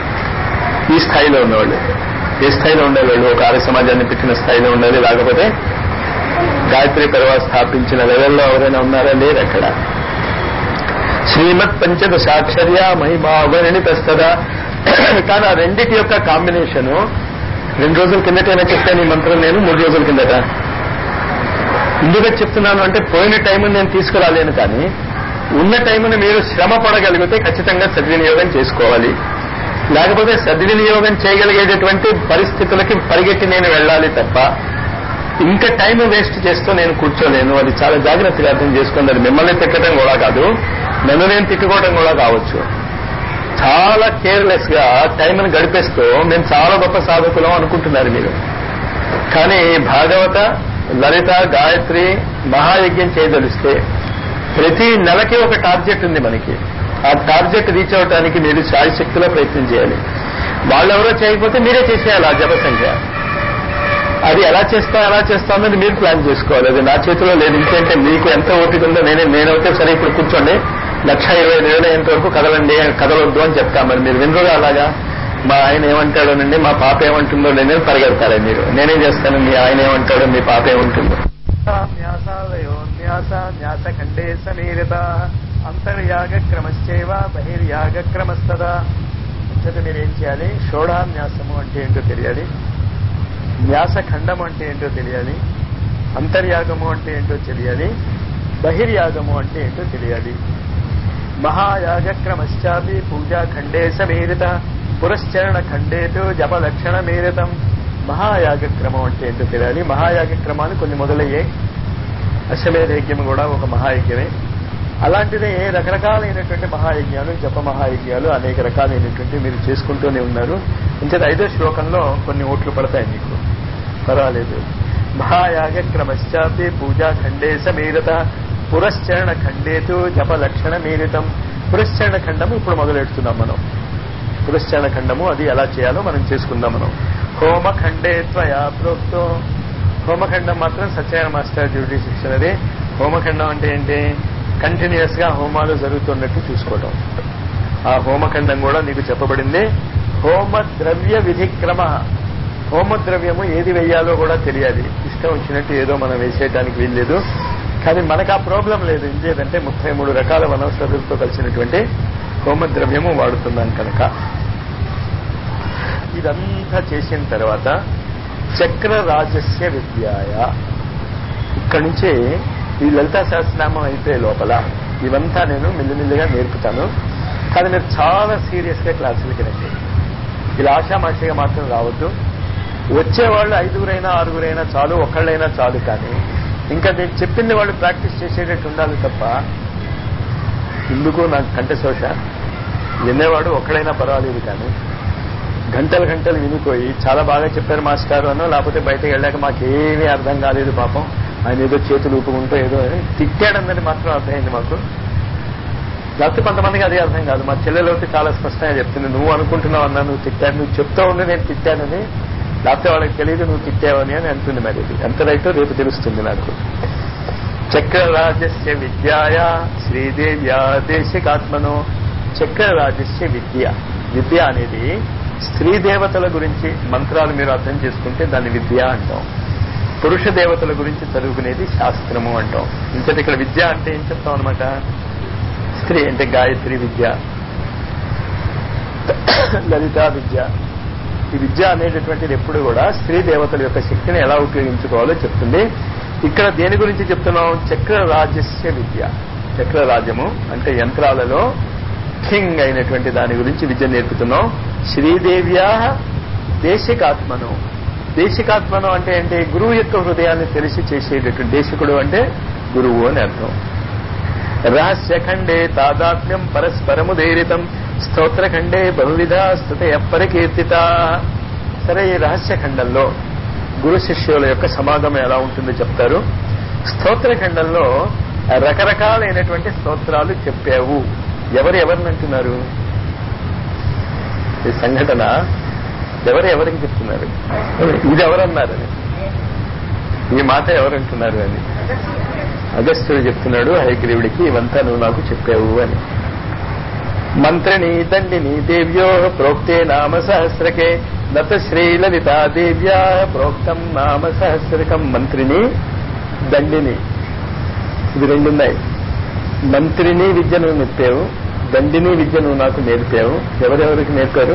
ఈ స్థాయిలో ఉన్నవాళ్ళు ఏ స్థాయిలో ఉండేవాళ్ళు ఒక ఆర్య సమాజాన్ని పెట్టిన స్థాయిలో ఉండాలి లేకపోతే గాయత్రి పర్వ స్థాపించిన లెవెల్లో ఎవరైనా ఉన్నారా లేరు అక్కడ శ్రీమత్ పంచదశాక్షర్య మహిమా వర్ణితస్తదా కానీ ఆ రెండిటి యొక్క కాంబినేషను రెండు రోజుల కిందటైనా చెప్పాను ఈ మంత్రం నేను మూడు రోజుల కిందట ఎందుకు చెప్తున్నాను అంటే పోయిన టైంని నేను తీసుకురాలేను కానీ ఉన్న టైంని మీరు శ్రమ పడగలిగితే ఖచ్చితంగా సద్వినియోగం చేసుకోవాలి లేకపోతే సద్వినియోగం చేయగలిగేటటువంటి పరిస్థితులకి పరిగెట్టి నేను వెళ్ళాలి తప్ప ఇంకా టైం వేస్ట్ చేస్తూ నేను కూర్చోలేను అది చాలా జాగ్రత్తగా అర్థం చేసుకోండి అది మిమ్మల్ని తిట్టడం కూడా కాదు నన్ను నేను తిట్టుకోవడం కూడా కావచ్చు చాలా కేర్లెస్ గా టైంని గడిపేస్తూ మేము చాలా గొప్ప సాధకులం అనుకుంటున్నారు మీరు కానీ భాగవత లలిత గాయత్రి మహాయజ్ఞం చేయదలిస్తే ప్రతి నెలకి ఒక టార్గెట్ ఉంది మనకి ఆ టార్గెట్ రీచ్ అవడానికి మీరు శాయశక్తిలో ప్రయత్నం చేయాలి వాళ్ళెవరో చేయకపోతే మీరే చేసేయాలి ఆ జప సంఖ్య అది ఎలా చేస్తా ఎలా చేస్తా అన్నది మీరు ప్లాన్ చేసుకోవాలి అది నా చేతిలో లేదు ఇంకేంటే మీకు ఎంత ఓపిక ఉందో నేనే నేనైతే సరే ఇప్పుడు కూర్చోండి లక్ష ఇరవై ఐదు వేలు అయ్యేంత వరకు కదలండి కదలొద్దు అని చెప్తా మరి మీరు వినరుగా అలాగా మా ఆయన ఏమంటాడోనండి మా పాప ఏమంటుందో నేను పరిగెడతారా మీరు నేనేం చేస్తాను మీ ఆయన ఏమంటాడో మీ పాప ఏమంటుందో న్యాస న్యాస ఖండే సమీరత అంతర్యాగ క్రమశ్చేవ బహిర్యాగ క్రమస్తదా అంతట మీరు ఏం చేయాలి షోడాన్యాసము అంటే ఏంటో తెలియాలి న్యాస ఖండము అంటే ఏంటో తెలియాలి అంతర్యాగము అంటే ఏంటో తెలియాలి బహిర్యాగము అంటే ఏంటో తెలియాలి మహాయాగ క్రమశ్చాపి పూజా ఖండే సమీరిత పురశ్చరణ ఖండేతో జప లక్షణ మీరితం మహాయాగ క్రమం అంటే ఏంటో తెలియాలి మహాయాగ క్రమాలు కొన్ని మొదలయ్యాయి అశ్వమేధ యజ్ఞం కూడా ఒక మహాయజ్ఞమే అలాంటిదే రకరకాలైనటువంటి మహాయజ్ఞాలు జప మహాయజ్ఞాలు అనేక రకాలైనటువంటి మీరు చేసుకుంటూనే ఉన్నారు ఇంకేత ఐదో శ్లోకంలో కొన్ని ఓట్లు పడతాయి మీకు పర్వాలేదు మహాయాగ క్రమశ్చాపి పూజా ఖండే సమీరత పురశ్చరణ ఖండేతు జప లక్షణ మీరితం పురశ్చరణ ఖండము ఇప్పుడు మొదలెడుతున్నాం మనం పురశ్చరణ ఖండము అది ఎలా చేయాలో మనం చేసుకుందాం మనం హోమ ఖండే త్వయా ప్రోక్తో హోమఖండం మాత్రం సత్యనారాయణ మాస్టర్ డ్యూటీ శిక్షణది హోమఖండం అంటే ఏంటి కంటిన్యూస్ గా హోమాలు జరుగుతున్నట్టు చూసుకోవటం ఆ హోమఖండం కూడా నీకు చెప్పబడింది హోమ ద్రవ్య విధిక్రమ హోమ ద్రవ్యము ఏది వెయ్యాలో కూడా తెలియాలి ఇష్టం వచ్చినట్టు ఏదో మనం వేసేయడానికి వీల్లేదు కానీ మనకు ఆ ప్రాబ్లం లేదు ఇంకేదంటే ముప్పై మూడు రకాల వనౌషధులతో కలిసినటువంటి హోమ ద్రవ్యము వాడుతున్నాం కనుక ఇదంతా చేసిన తర్వాత చక్ర రాజస్య విద్యాయ ఇక్కడి నుంచి ఈ లలితా సహస్రనామం అయిపోయే లోపల ఇవంతా నేను మెల్లిమెల్లిగా నేర్పుతాను కానీ మీరు చాలా సీరియస్ గా క్లాసులకి రండి ఇలా ఆషామాషిగా మాత్రం రావద్దు వచ్చేవాళ్ళు ఐదుగురైనా ఆరుగురైనా చాలు ఒకళ్ళైనా చాలు కానీ ఇంకా నేను చెప్పింది వాళ్ళు ప్రాక్టీస్ చేసేటట్టు ఉండాలి తప్ప ఇందుకు నాకు కంఠశోష వినేవాడు ఒక్కడైనా పర్వాలేదు కానీ గంటలు గంటలు వినిపోయి చాలా బాగా చెప్పారు మాస్టర్ అనో లేకపోతే బయటకు వెళ్ళాక మాకేమీ అర్థం కాలేదు పాపం ఆయన ఏదో చేతులు ఊపుకుంటూ ఏదో అని తిట్టాడన్నది మాత్రం అర్థమైంది మాకు లేకపోతే కొంతమందికి అది అర్థం కాదు మా చెల్లెలు అయితే చాలా స్పష్టంగా చెప్తుంది నువ్వు అనుకుంటున్నావు అన్నా నువ్వు తిట్టాను నువ్వు చెప్తా ఉండి నేను తిట్టానని లేకపోతే వాళ్ళకి తెలియదు నువ్వు తిట్టావని అని అంటుంది మరి ఇది ఎంత రైటో రేపు తెలుస్తుంది నాకు చక్రరాజస్య విద్యాయ శ్రీదేవ్యా దేశికాత్మనో చక్రరాజస్య విద్య విద్య అనేది స్త్రీ దేవతల గురించి మంత్రాలు మీరు అర్థం చేసుకుంటే దాన్ని విద్య అంటాం పురుష దేవతల గురించి చదువుకునేది శాస్త్రము అంటాం ఇంకటి ఇక్కడ విద్య అంటే ఏం చెప్తాం అనమాట స్త్రీ అంటే గాయత్రి విద్య లలితా విద్య ఈ విద్య అనేటటువంటిది ఎప్పుడు కూడా స్త్రీ దేవతల యొక్క శక్తిని ఎలా ఉపయోగించుకోవాలో చెప్తుంది ఇక్కడ దేని గురించి చెప్తున్నాం చక్ర రాజస్య విద్య చక్ర రాజ్యము అంటే యంత్రాలలో కింగ్ అయినటువంటి దాని గురించి విద్య నేర్పుతున్నాం శ్రీదేవ్యా దేశికాత్మను దేశికాత్మను అంటే ఏంటి గురువు యొక్క హృదయాన్ని తెలిసి చేసేటటువంటి దేశికుడు అంటే గురువు అని అర్థం రహస్యఖండే తాదాత్మ్యం పరస్పరముదైరితం స్తోత్రఖండే బహువిధ స్థుతయ పరికీర్తిత సరే ఈ రహస్యఖండంలో గురు శిష్యుల యొక్క సమాగమం ఎలా ఉంటుందో చెప్తారు స్తోత్రఖండంలో రకరకాలైనటువంటి స్తోత్రాలు చెప్పావు ఎవరు ఎవరిని అంటున్నారు ఈ సంఘటన ఎవరు ఎవరికి చెప్తున్నారు ఇది ఎవరన్నారని ఈ మాట ఎవరంటున్నారు అని అగస్త్యుడు చెప్తున్నాడు హైగ్రీవుడికి ఇవంతా నువ్వు నాకు చెప్పావు అని మంత్రిని దండిని దేవ్యో ప్రోక్తే నామ సహస్రకే నత శ్రీలలితా దేవ్యా ప్రోక్తం నామ సహస్రకం మంత్రిని దండిని ఇవి రెండున్నాయి మంత్రిని విద్య నువ్వు నేర్పావు దండిని విద్య నువ్వు నాకు నేర్పావు ఎవరెవరికి నేర్పారు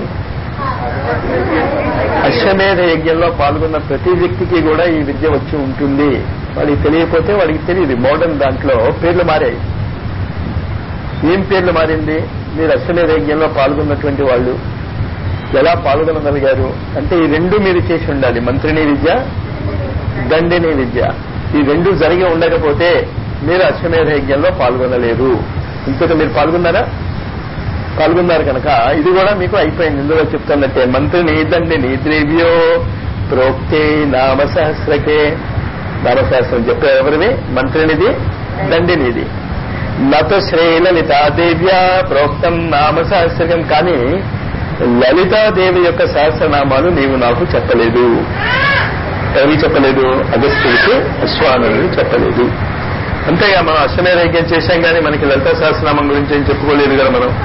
అశ్వమేధ యజ్ఞంలో పాల్గొన్న ప్రతి వ్యక్తికి కూడా ఈ విద్య వచ్చి ఉంటుంది వాడికి తెలియకపోతే వాడికి తెలియదు మోడర్న్ దాంట్లో పేర్లు మారాయి ఏం పేర్లు మారింది మీరు అశ్వమేధ యజ్ఞంలో పాల్గొన్నటువంటి వాళ్ళు ఎలా పాల్గొనగలిగారు అంటే ఈ రెండు మీరు చేసి ఉండాలి మంత్రిని విద్య దండిని విద్య ఈ రెండు జరిగి ఉండకపోతే మీరు అశ్వమేధ యజ్ఞంలో పాల్గొనలేరు ఇంకొక మీరు పాల్గొన్నారా పాల్గొన్నారు కనుక ఇది కూడా మీకు అయిపోయింది ఇందులో చెప్తున్నట్టే మంత్రిని దండిని ద్రవ్యో ప్రోక్తే నామ సహస్రకే నామశాస్త్రం చెప్పే ఎవరిది మంత్రినిది దండినిది నతో శ్రీ లలితాదేవ్య ప్రోక్తం నామ సహస్రకం కానీ లలితాదేవి యొక్క సహస్రనామాలు నీవు నాకు చెప్పలేదు ఎవరికి చెప్పలేదు అగస్త్యుడికి అశ్వానుడికి చెప్పలేదు అంతేగా మనం అశ్వమేధ యజ్ఞం చేశాం కానీ మనకి లలిత సహస్రనామం గురించి ఏం చెప్పుకోలేదు కదా మనం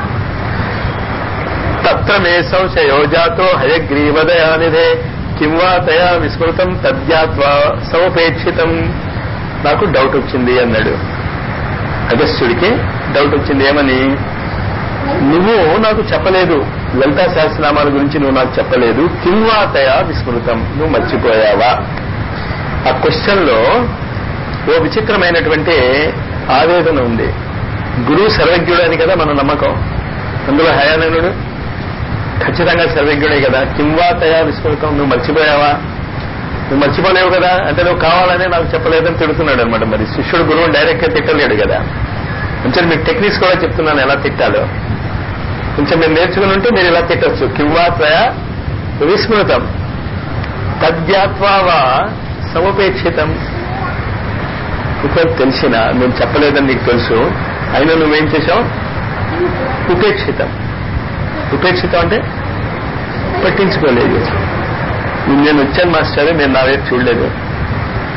తత్ర మే సంశయో జాతో హయగ్రీవదయానిధే కిం వా తయా విస్మృతం తద్యాత్వా సముపేక్షితం నాకు డౌట్ వచ్చింది అన్నాడు అగస్త్యుడికి డౌట్ వచ్చింది ఏమని నువ్వు నాకు చెప్పలేదు లలితా సహస్రనామాల గురించి నువ్వు నాకు చెప్పలేదు కింవాతయా విస్మృతం నువ్వు మర్చిపోయావా ఆ క్వశ్చన్ లో ఓ విచిత్రమైనటువంటి ఆవేదన ఉంది గురువు సర్వజ్ఞుడు అని కదా మన నమ్మకం అందులో హయాననుడు ఖచ్చితంగా సర్వజ్ఞుడే కదా కింవాతయా విస్మృతం నువ్వు మర్చిపోయావా నువ్వు మర్చిపోలేవు కదా అంటే నువ్వు కావాలనే నాకు చెప్పలేదని తిడుతున్నాడు అనమాట మరి శిష్యుడు గురువుని డైరెక్ట్ గా తిట్టలేడు కదా కొంచెం మీకు టెక్నిక్స్ కూడా చెప్తున్నాను ఎలా తిట్టాలో కొంచెం మీరు నేర్చుకుని ఉంటే మీరు ఇలా తిట్టచ్చు కింవాత్రయ విస్మృతం తద్యాత్వా సముపేక్షితం ఇప్పుడు తెలిసిన నేను చెప్పలేదని నీకు తెలుసు అయినా నువ్వేం చేశావు ఉపేక్షితం ఉపేక్షితం అంటే పట్టించుకోలేదు నేను వచ్చాను మాస్టర్ నేను నా వైపు చూడలేదు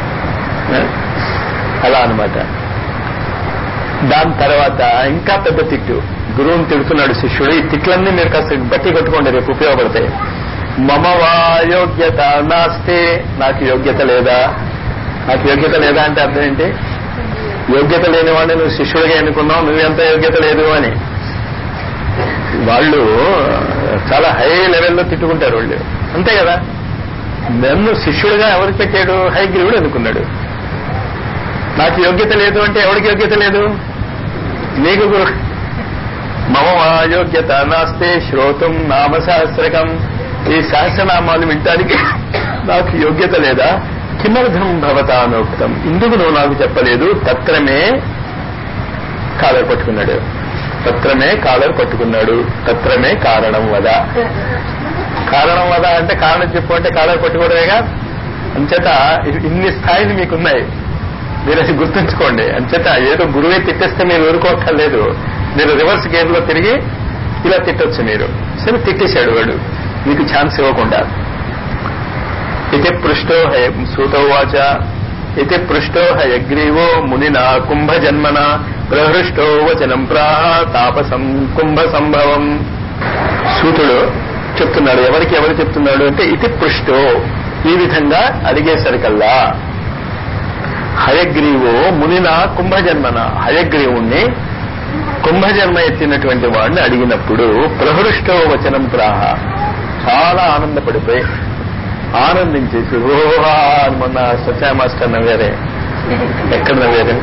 అలా అనమాట దాని తర్వాత ఇంకా పెద్ద తిట్టు గురువుని తిడుతున్నాడు శిష్యుడు ఈ తిట్లన్నీ మీరు కాస్త బట్టి కొట్టుకోండి రేపు ఉపయోగపడతాయి మమ వా యోగ్యత నాస్తే నాకు యోగ్యత లేదా నాకు యోగ్యత లేదా అంటే అర్థం ఏంటి యోగ్యత లేని వాడిని నువ్వు శిష్యుడిగా ఎన్నుకున్నావు నువ్వెంత యోగ్యత లేదు అని వాళ్ళు చాలా హై లెవెల్లో తిట్టుకుంటారు వాళ్ళు అంతే కదా నన్ను శిష్యుడిగా ఎవరికి పెట్టాడు హైగ్రీవుడు అనుకున్నాడు నాకు యోగ్యత లేదు అంటే ఎవరికి యోగ్యత లేదు నీకు గురు మమ యోగ్యత నాస్తే శ్రోతం నామ సహస్రకం ఈ సహస్రనామాలు వినటానికి నాకు యోగ్యత లేదా కిమర్థం భవతానోక్తం ఇందుకు నువ్వు నాకు చెప్పలేదు తత్రమే కాలర్ పట్టుకున్నాడు తత్రమే కాలర్ పట్టుకున్నాడు తత్రమే కారణం వద కారణం వద అంటే కారణం చెప్పు అంటే కాలర్ పట్టుకోవడమేగా అంచేత ఇన్ని స్థాయిలు మీకున్నాయి మీరు అది గుర్తుంచుకోండి అంచేత ఏదో గురువే తిట్టేస్తే మీరు ఊరుకోక్కర్లేదు మీరు రివర్స్ గేర్ లో తిరిగి ఇలా తిట్టొచ్చు మీరు సరే తిట్టేశాడు వాడు మీకు ఛాన్స్ ఇవ్వకుండా ఇది పృష్టో హయ సూతోవాచ ఇది పృష్టో హయగ్రీవో మునినా కుంభజన్మన ప్రహృష్టో వచనం ప్రాహ తాపసం కుంభ సంభవం సూతుడు చెప్తున్నాడు ఎవరికి ఎవరు చెప్తున్నాడు అంటే ఇది పృష్టో ఈ విధంగా అడిగేసరికల్లా హయగ్రీవో మునినా కుంభజన్మన హయగ్రీవుణ్ణి కుంభజన్మ ఎత్తినటువంటి వాడిని అడిగినప్పుడు ప్రహృష్టో వచనం ప్రాహ చాలా ఆనందపడిపోయి ఆనందించేసి ఓహా అని మొన్న సత్యా మాస్టర్ నవ్వారే ఎక్కడ నవ్వారు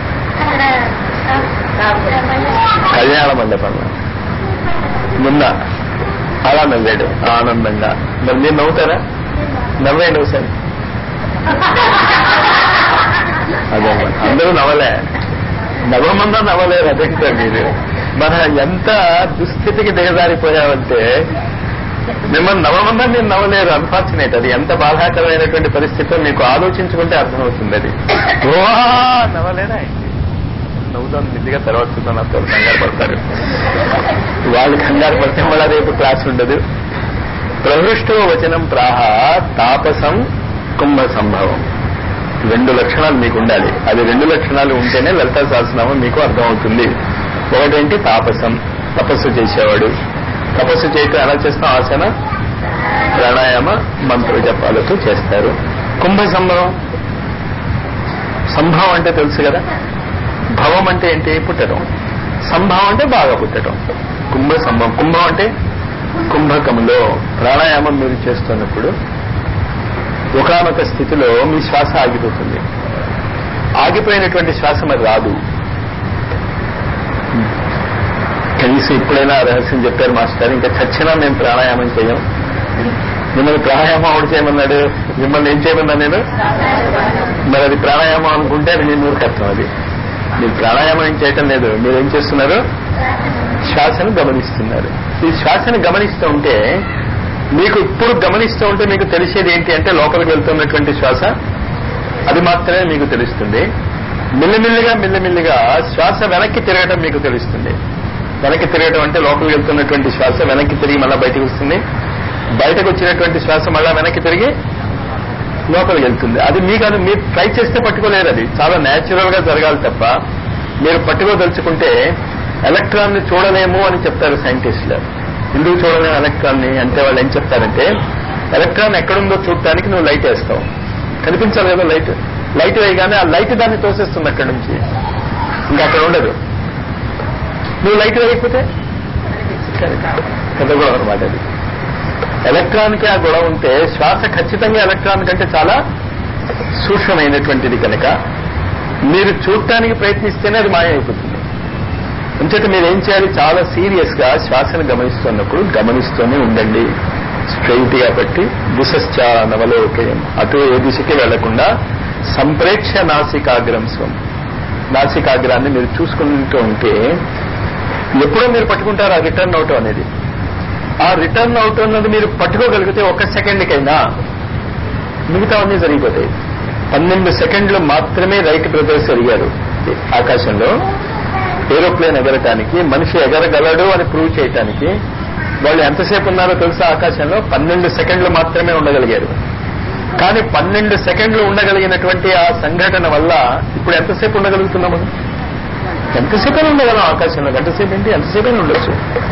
కళ్యాణ మండపంలో మొన్న అలా నవ్వాడు ఆనందంగా మరి మీరు నవ్వుతారా నవ్వేయండి ఒకసారి అదే అందరూ నవ్వలే నవ్వమందా నవ్వలేరు అదేంటో మీరు మన ఎంత దుస్థితికి దిగజారిపోయామంటే మిమ్మల్ని నవ్వమందా మీరు నవ్వలేరు అన్ఫార్చునేట్ అది ఎంత బాధాకరమైనటువంటి పరిస్థితిలో మీకు ఆలోచించుకుంటే అర్థమవుతుంది అది ఓ నవ్వలేరా నవ్వుతాను నిజంగా తర్వాత చూద్దాం నా తోడు కంగారు పడతారు వాళ్ళు కంగారు పడితే మళ్ళీ రేపు క్లాస్ ఉండదు ప్రహృష్టో వచనం ప్రాహ తాపసం కుంభ సంభవం రెండు లక్షణాలు మీకు ఉండాలి అది రెండు లక్షణాలు ఉంటేనే లలితా సహస్రనామం మీకు అర్థమవుతుంది ఒకటేంటి తాపసం తపస్సు చేసేవాడు తపస్సు చేయటం ఎలా చేస్తాం ఆసన ప్రాణాయామ మంత్ర జపాలతో చేస్తారు కుంభ సంభవం సంభవం అంటే తెలుసు కదా భవం అంటే ఏంటి పుట్టడం సంభవం అంటే బాగా పుట్టడం కుంభ సంభవం కుంభం అంటే కుంభకములో ప్రాణాయామం మీరు చేస్తున్నప్పుడు ఒకనొక స్థితిలో మీ శ్వాస ఆగిపోతుంది ఆగిపోయినటువంటి శ్వాస మరి రాదు కనీసం ఇప్పుడైనా రహస్యం చెప్పారు మాస్టర్ ఇంకా చచ్చినా మేము ప్రాణాయామం చేయం మిమ్మల్ని ప్రాణాయామం ఒకటి చేయమన్నాడు మిమ్మల్ని ఏం చేయమన్నా నేను మరి అది ప్రాణాయామం అనుకుంటే అది మీ మూర్ఖత్వం అది మీరు ప్రాణాయామం ఏం చేయటం లేదు మీరు ఏం చేస్తున్నారు శ్వాసను గమనిస్తున్నారు ఈ శ్వాసను గమనిస్తూ ఉంటే మీకు ఇప్పుడు గమనిస్తూ ఉంటే మీకు తెలిసేది ఏంటి అంటే లోపలికి వెళ్తున్నటువంటి శ్వాస అది మాత్రమే మీకు తెలుస్తుంది మిల్లిమిల్లిగా మిల్లిమిల్లిగా శ్వాస వెనక్కి తిరగటం మీకు తెలుస్తుంది వెనక్కి తిరగటం అంటే లోపలికి వెళ్తున్నటువంటి శ్వాస వెనక్కి తిరిగి మళ్ళీ బయటకు వస్తుంది బయటకు వచ్చినటువంటి శ్వాస మళ్ళా వెనక్కి తిరిగి లోపలికి వెళ్తుంది అది మీకు అది మీరు ట్రై చేస్తే పట్టుకోలేరు అది చాలా న్యాచురల్ గా జరగాలి తప్ప మీరు పట్టుకోదలుచుకుంటే ఎలక్ట్రాన్ ని చూడలేము అని చెప్తారు సైంటిస్టులు ఎందుకు చూడలేము ఎలక్ట్రాన్ ని అంటే వాళ్ళు ఏం చెప్తారంటే ఎలక్ట్రాన్ ఎక్కడుందో చూడటానికి నువ్వు లైట్ వేస్తావు కనిపించాలి కదా లైట్ లైట్ వేయగానే ఆ లైట్ దాన్ని తోసేస్తుంది అక్కడి నుంచి ఇంకా అక్కడ ఉండదు నువ్వు లైట్ వేయకపోతే పెద్ద గొడవ అనమాట అది ఎలక్ట్రాన్ కి ఆ గొడవ ఉంటే శ్వాస ఖచ్చితంగా ఎలక్ట్రాన్ కంటే చాలా సూక్ష్మమైనటువంటిది కనుక మీరు చూడటానికి ప్రయత్నిస్తేనే అది మాయమైపోతుంది అంచేత మీరు ఏం చేయాలి చాలా సీరియస్ గా శ్వాసను గమనిస్తున్నప్పుడు గమనిస్తూనే ఉండండి స్ట్రైట్ గా బట్టి దిశశ్చ నవలోకయం అటు ఏ దిశకి వెళ్లకుండా సంప్రేక్ష నాసికాగ్రం స్వం నాసికాగ్రాన్ని మీరు చూసుకుంటూ ఉంటే ఎప్పుడో మీరు పట్టుకుంటారు ఆ రిటర్న్ అవుట్ అనేది ఆ రిటర్న్ అవుట్ అన్నది మీరు పట్టుకోగలిగితే ఒక సెకండ్కైనా మిగతావన్నీ జరిగిపోతాయి పన్నెండు సెకండ్లు మాత్రమే రైట్ బ్రదర్స్ ఎరిగారు ఆకాశంలో ఏరోప్లేన్ ఎగరటానికి మనిషి ఎగరగలడు అని ప్రూవ్ చేయటానికి వాళ్ళు ఎంతసేపు ఉన్నారో తెలుసా ఆకాశంలో పన్నెండు సెకండ్లు మాత్రమే ఉండగలిగారు కానీ పన్నెండు సెకండ్లు ఉండగలిగినటువంటి ఆ సంఘటన వల్ల ఇప్పుడు ఎంతసేపు ఉండగలుగుతున్నాము ఎంతసేపు ఉండగలం ఆకాశంలో గంటసేపు ఏంటి ఎంతసేపు ఉండొచ్చు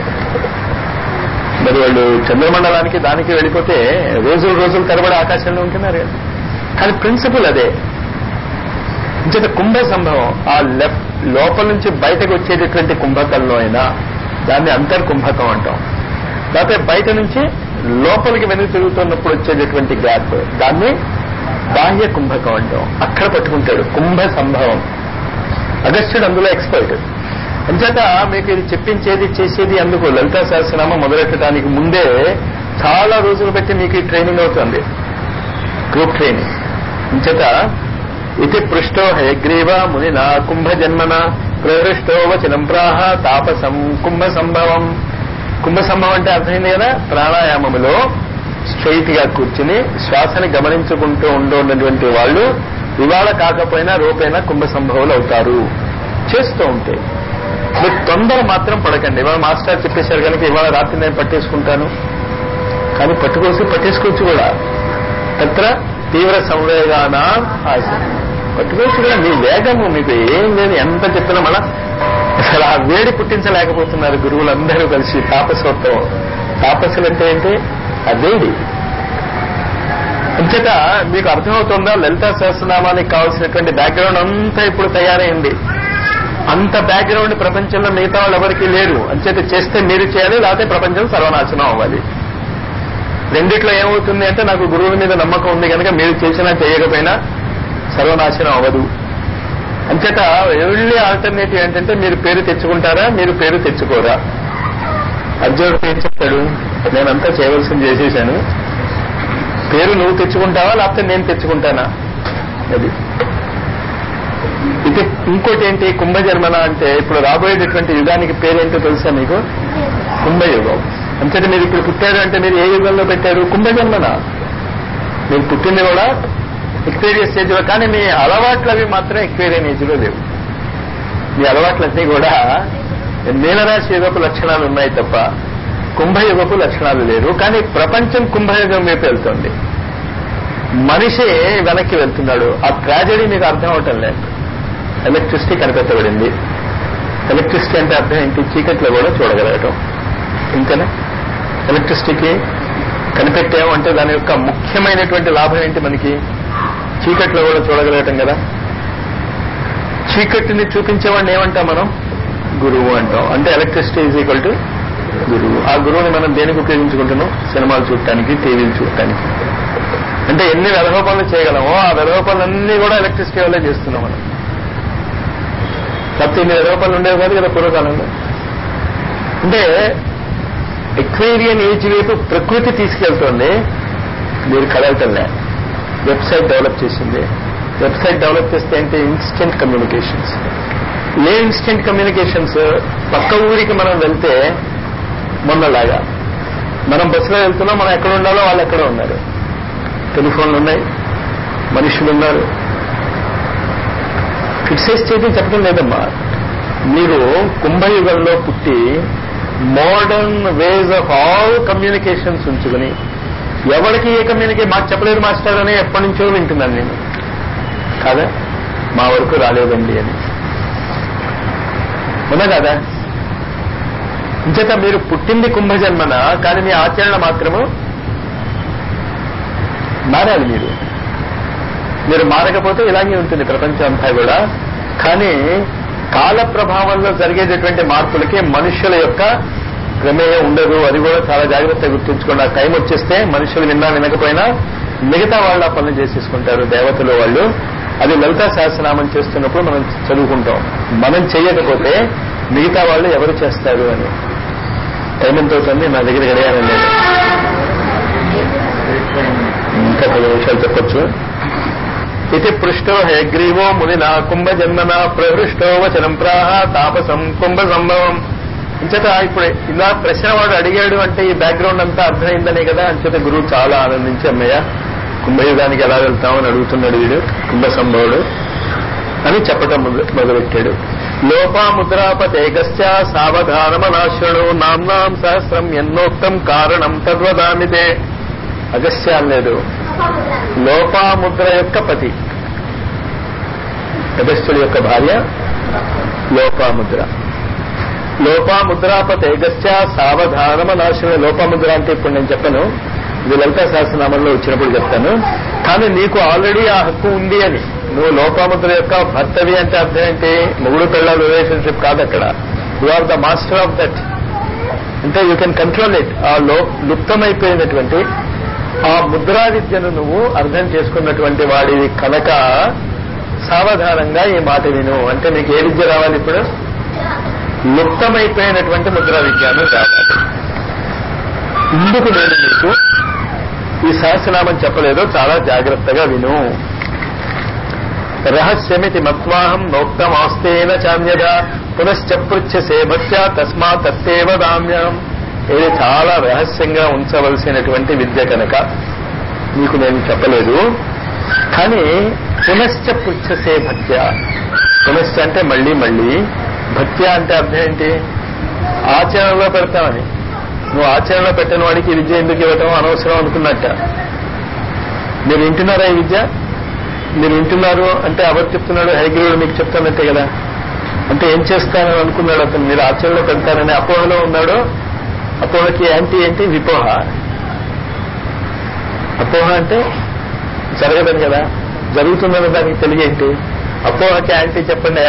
మరి వాళ్ళు చంద్రమండలానికి దానికి వెళ్ళిపోతే రోజులు రోజులు తరబడి ఆకాశంలో ఉంటున్నారు కదా కానీ ప్రిన్సిపల్ అదే ఇంచేత కుంభ సంభవం ఆ లెఫ్ట్ లోపల నుంచి బయటకు వచ్చేటటువంటి కుంభకంలో అయినా దాన్ని అంతర్కుంభకం అంటాం లేకపోతే బయట నుంచి లోపలికి వెనుక తిరుగుతున్నప్పుడు వచ్చేటటువంటి గ్యాప్ దాన్ని బాహ్య కుంభకం అంటాం అక్కడ పట్టుకుంటాడు కుంభ సంభవం అగస్త్యుడు అందులో ఎక్స్పర్ట్ అంచేత మీకు ఇది చెప్పించేది చేసేది అందుకు లలితా సహస్రనామం మొదలెట్టడానికి ముందే చాలా రోజులు బట్టి మీకు ఈ ట్రైనింగ్ అవుతుంది గ్రూప్ ట్రైనింగ్ అంచేత ఇది పృష్టో హయగ్రీవ మునిన కుంభ జన్మన ప్రహృష్టో వచనం ప్రాహ తాపసం కుంభ సంభవం కుంభ సంభవం అంటే అర్థమైంది కదా ప్రాణాయామములో స్ట్రైట్ గా కూర్చుని శ్వాసని గమనించుకుంటూ ఉంటున్నటువంటి వాళ్ళు ఇవాళ కాకపోయినా రూపైనా కుంభ సంభవాలు అవుతారు చేస్తూ ఉంటే మీరు తొందర మాత్రం పడకండి ఇవాళ మాస్టర్ చెప్పేశారు కనుక ఇవాళ రాత్రి నేను పట్టేసుకుంటాను కానీ పట్టుకోసి పట్టేసుకోవచ్చు కూడా తత్ర తీవ్ర సంవేగాన ఆశ పట్టుకోవచ్చు కూడా మీ వేగము మీకు ఏం లేదు ఎంత చెప్పినా మన అసలు ఆ వేడి పుట్టించలేకపోతున్నారు గురువులందరూ కలిసి తాపసత్వం తాపస్సులు అంటే ఏంటి ఆ వేడి అంచేత మీకు అర్థమవుతుందా లలితా సహస్రనామానికి కావాల్సినటువంటి బ్యాక్గ్రౌండ్ అంతా ఇప్పుడు తయారైంది అంత బ్యాక్గ్రౌండ్ ప్రపంచంలో మిగతా వాళ్ళు ఎవరికి లేరు అంచేత చేస్తే మీరు చేయాలి లేకపోతే ప్రపంచం సర్వనాశనం అవ్వాలి రెండిట్లో ఏమవుతుంది అంటే నాకు గురువుల మీద నమ్మకం ఉంది కనుక మీరు చేసినా చేయకపోయినా సర్వనాశనం అవ్వదు అంచేత ఎవ్రీ ఆల్టర్నేటివ్ ఏంటంటే మీరు పేరు తెచ్చుకుంటారా మీరు పేరు తెచ్చుకోరా అర్జునుడు ఏం చెప్తాడు నేనంతా చేయవలసింది చేసేశాను పేరు నువ్వు తెచ్చుకుంటావా లేకపోతే నేను తెచ్చుకుంటానా అది ఇది ఇంకోటి ఏంటి కుంభజన్మన అంటే ఇప్పుడు రాబోయేటటువంటి యుగానికి పేరేంటో తెలుసా మీకు కుంభయుగం అంతేత మీరు ఇప్పుడు పుట్టారు అంటే మీరు ఏ యుగంలో పెట్టారు కుంభజన్మన మీరు పుట్టింది కూడా ఎక్స్పీరియన్స్ స్టేజ్ లో కానీ మీ అలవాట్లు అవి మాత్రం ఎక్స్పీరియన్ ఏజ్ లో లేవు మీ అలవాట్లన్నీ కూడా నీలరాశి యుగపు లక్షణాలు ఉన్నాయి తప్ప కుంభయుగపు లక్షణాలు లేరు కానీ ప్రపంచం కుంభయుగం వైపు వెళ్తుంది మనిషి వెనక్కి వెళ్తున్నాడు ఆ ట్రాజడీ మీకు అర్థం అవటం లేదు ఎలక్ట్రిసిటీ కనిపెట్టబడింది ఎలక్ట్రిసిటీ అంటే అర్థం ఏంటి చీకట్లో కూడా చూడగలగటం ఇంతనే ఎలక్ట్రిసిటీకి కనిపెట్టాము అంటే దాని యొక్క ముఖ్యమైనటువంటి లాభం ఏంటి మనకి చీకట్లో కూడా చూడగలగటం కదా చీకటిని చూపించేవాడిని ఏమంటాం మనం గురువు అంటాం అంటే ఎలక్ట్రిసిటీ ఈజ్ ఈక్వల్ టు గురువు ఆ గురువుని మనం దేనికి ఉపయోగించుకుంటున్నాం సినిమాలు చూడటానికి టీవీలు చూడటానికి అంటే ఎన్ని వెధోపాలు చేయగలమో ఆ వెధోపాలన్నీ కూడా ఎలక్ట్రిసిటీ వల్లే చేస్తున్నాం మనం తప్ప ఇన్ని వెధోపాలు ఉండేవి కాదు కదా పూర్వకాలంలో అంటే ఎక్వేరియన్ ఏజ్ వైపు ప్రకృతి తీసుకెళ్తుంది మీరు కదలటంలే వెబ్సైట్ డెవలప్ చేసింది వెబ్సైట్ డెవలప్ చేస్తే ఏంటి ఇన్స్టెంట్ కమ్యూనికేషన్స్ ఏ ఇన్స్టెంట్ కమ్యూనికేషన్స్ పక్క ఊరికి మనం వెళ్తే మొన్నలాగా మనం బస్సులో వెళ్తున్నాం మనం ఎక్కడ ఉండాలో వాళ్ళు ఎక్కడ ఉన్నారు టెలిఫోన్లు ఉన్నాయి మనుషులు ఉన్నారు ఫిక్సైజ్ చేయడం చెప్పడం లేదమ్మా మీరు కుంభయుగంలో పుట్టి modern ways of all communications ఉంచుకుని ఎవరికి ఏ కమ్యూనికే మాకు చెప్పలేదు మాస్టర్ అని ఎప్పటి నుంచో వింటున్నాను నేను కాదా మా వరకు రాలేదండి అని ఉన్నా కదా ఇంచేత మీరు పుట్టింది కుంభజన్మన కానీ మీ ఆచరణ మాత్రము మారాలి మీరు మీరు మారకపోతే ఇలాగే ఉంటుంది ప్రపంచం అంతా కూడా కానీ కాల ప్రభావంలో జరిగేటటువంటి మార్పులకి మనుషుల యొక్క ప్రమేయం ఉండదు అది కూడా చాలా జాగ్రత్తగా గుర్తుంచుకోండి ఆ టైం వచ్చేస్తే మనుషులు విన్నా వినకపోయినా మిగతా వాళ్ళు ఆ పనులు చేసేసుకుంటారు దేవతలు వాళ్ళు అది లలితా సహస్రనామం చేస్తున్నప్పుడు మనం చదువుకుంటాం మనం చేయకపోతే మిగతా వాళ్ళు ఎవరు చేస్తారు అని టైం ఎంత అవుతుంది నా దగ్గర గడియారం లేదు ఇంకా పది నిమిషాలు చెప్పొచ్చు ఇది పృష్టో హయగ్రీవో మునినా కుంభజన్మన ప్రహృష్టో వచనం ప్రాహ తాపసం కుంభ సంభవం అంచేత ఇప్పుడు ఇలా ప్రశ్న వాడు అడిగాడు అంటే ఈ బ్యాక్గ్రౌండ్ అంతా అర్థమైందనే కదా అంచేత గురువు చాలా ఆనందించి అమ్మయ్య కుంభయుగానికి ఎలా వెళ్తామని అడుగుతున్నాడు వీడు కుంభ సంభవుడు అని చెప్పటం మొదలెట్టాడు లోపాముద్రాపతేకస్య సావధానమనాశృణు నామ్నాం సహస్రం ఎన్నోక్తం కారణం తద్వదామిదే అగస్య లేదు లోపాముద్ర యొక్క పతి అగస్త్యుడి యొక్క భార్య లోపాముద్ర లోపాముద్రాపతి ఏగస్య సావధానమ నాశన లోపాముద్ర అంటే ఇప్పుడు నేను చెప్పను ఇది లలిత సహస్రనామంలో వచ్చినప్పుడు చెప్తాను కానీ నీకు ఆల్రెడీ ఆ హక్కు ఉంది అని నువ్వు లోపాముద్ర యొక్క భర్తవి అంటే అర్థం ఏంటి మొగుడు పిల్లల రిలేషన్షిప్ కాదు అక్కడ you are the master of that అంటే యూ కెన్ కంట్రోల్ ఇట్ ఆ లో లుప్తమైపోయినటువంటి ఆ ముద్రా విద్యను నువ్వు అర్థం చేసుకున్నటువంటి వాడివి కనుక సావధానంగా ఈ మాట విను అంటే నీకు ఏ విద్య రావాలి ఇప్పుడు లుప్తమైపోయినటువంటి ముద్రా విజ్ఞానం రావాలి ఇందుకు నేను నీకు ఈ సహస్రనామం చెప్పలేదో చాలా జాగ్రత్తగా విను రహస్యమితి మత్వాహం నోక్తమాస్తేన చాన్యద పునశ్చ పృచ్ఛసే భక్త్యా తస్మాత్ తత్తేవ దామ్యం ఇది చాలా రహస్యంగా ఉంచవలసినటువంటి విద్య కనుక నీకు నేను చెప్పలేదు కానీ పునశ్చ పృచ్ఛసే భక్త్య పునశ్చ అంటే మళ్ళీ మళ్ళీ భక్త్య అంటే అర్థం ఏంటి ఆచరణలో పెడతామని నువ్వు ఆచరణలో పెట్టిన వాడికి ఈ విద్య ఎందుకు ఇవ్వటం అనవసరం అనుకున్నట్ట మీరు వింటున్నారా ఈ విద్య మీరు వింటున్నారు అంటే ఎవరు చెప్తున్నాడు హైగ్రీవుడు మీకు చెప్తానంటే కదా అంటే ఏం చేస్తానని అనుకున్నాడు అతను మీరు ఆచరణలో పెడతారని అపోహలో ఉన్నాడు అపోహకి యాంటీ ఏంటి విపోహ అపోహ అంటే జరగదని కదా జరుగుతుందని దానికి తెలియేంటి అపోహకి యాంటీ చెప్పండి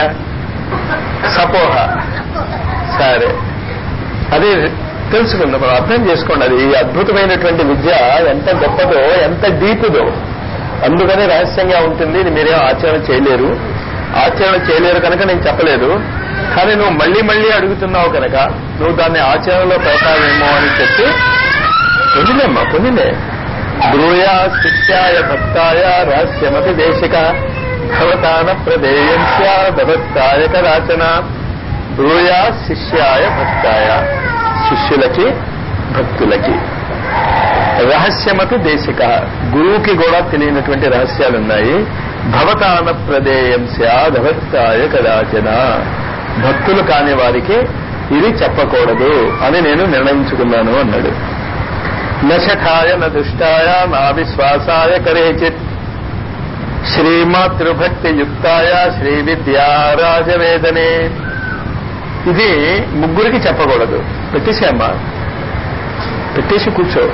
సపోహ సరే అదే తెలుసుకుందాం మనం అర్థం చేసుకోండి అది ఈ అద్భుతమైనటువంటి విద్య ఎంత గొప్పదో ఎంత డీపుదో అందుకనే రహస్యంగా ఉంటుంది ఇది మీరేం ఆచరణ చేయలేరు ఆచరణ చేయలేరు కనుక నేను చెప్పలేదు కానీ నువ్వు మళ్ళీ మళ్ళీ అడుగుతున్నావు కనుక నువ్వు దాన్ని ఆచరణలో పెడతావేమో అని చెప్పి పొందిలేమ్మా పొందిలే బ్రూయా శిష్యాయ భక్తాయ రహస్యమతి దేశిక భవతాన ప్రదేయం స్యాదభక్తాయ కదాచన బ్రూయా శిష్యాయ భక్తాయ శిష్యులకి భక్తులకి రహస్యమతి దేశిక గురువుకి కూడా తెలియనటువంటి రహస్యాలు ఉన్నాయి భవతాన ప్రదేయం స్యాదభక్తాయ కదాచన భక్తులు కాని వారికి ఇది చెప్పకూడదు అని నేను నిర్ణయించుకున్నాను అన్నాడు నశఠాయ నదుష్టాయ నా విశ్వాసాయ కరేచిత్ శ్రీమాతృభక్తి యుక్తాయ శ్రీ విద్యారాజవేదనే ఇది ముగ్గురికి చెప్పకూడదు పెట్టేసేమ్మా పెట్టేసి కూర్చో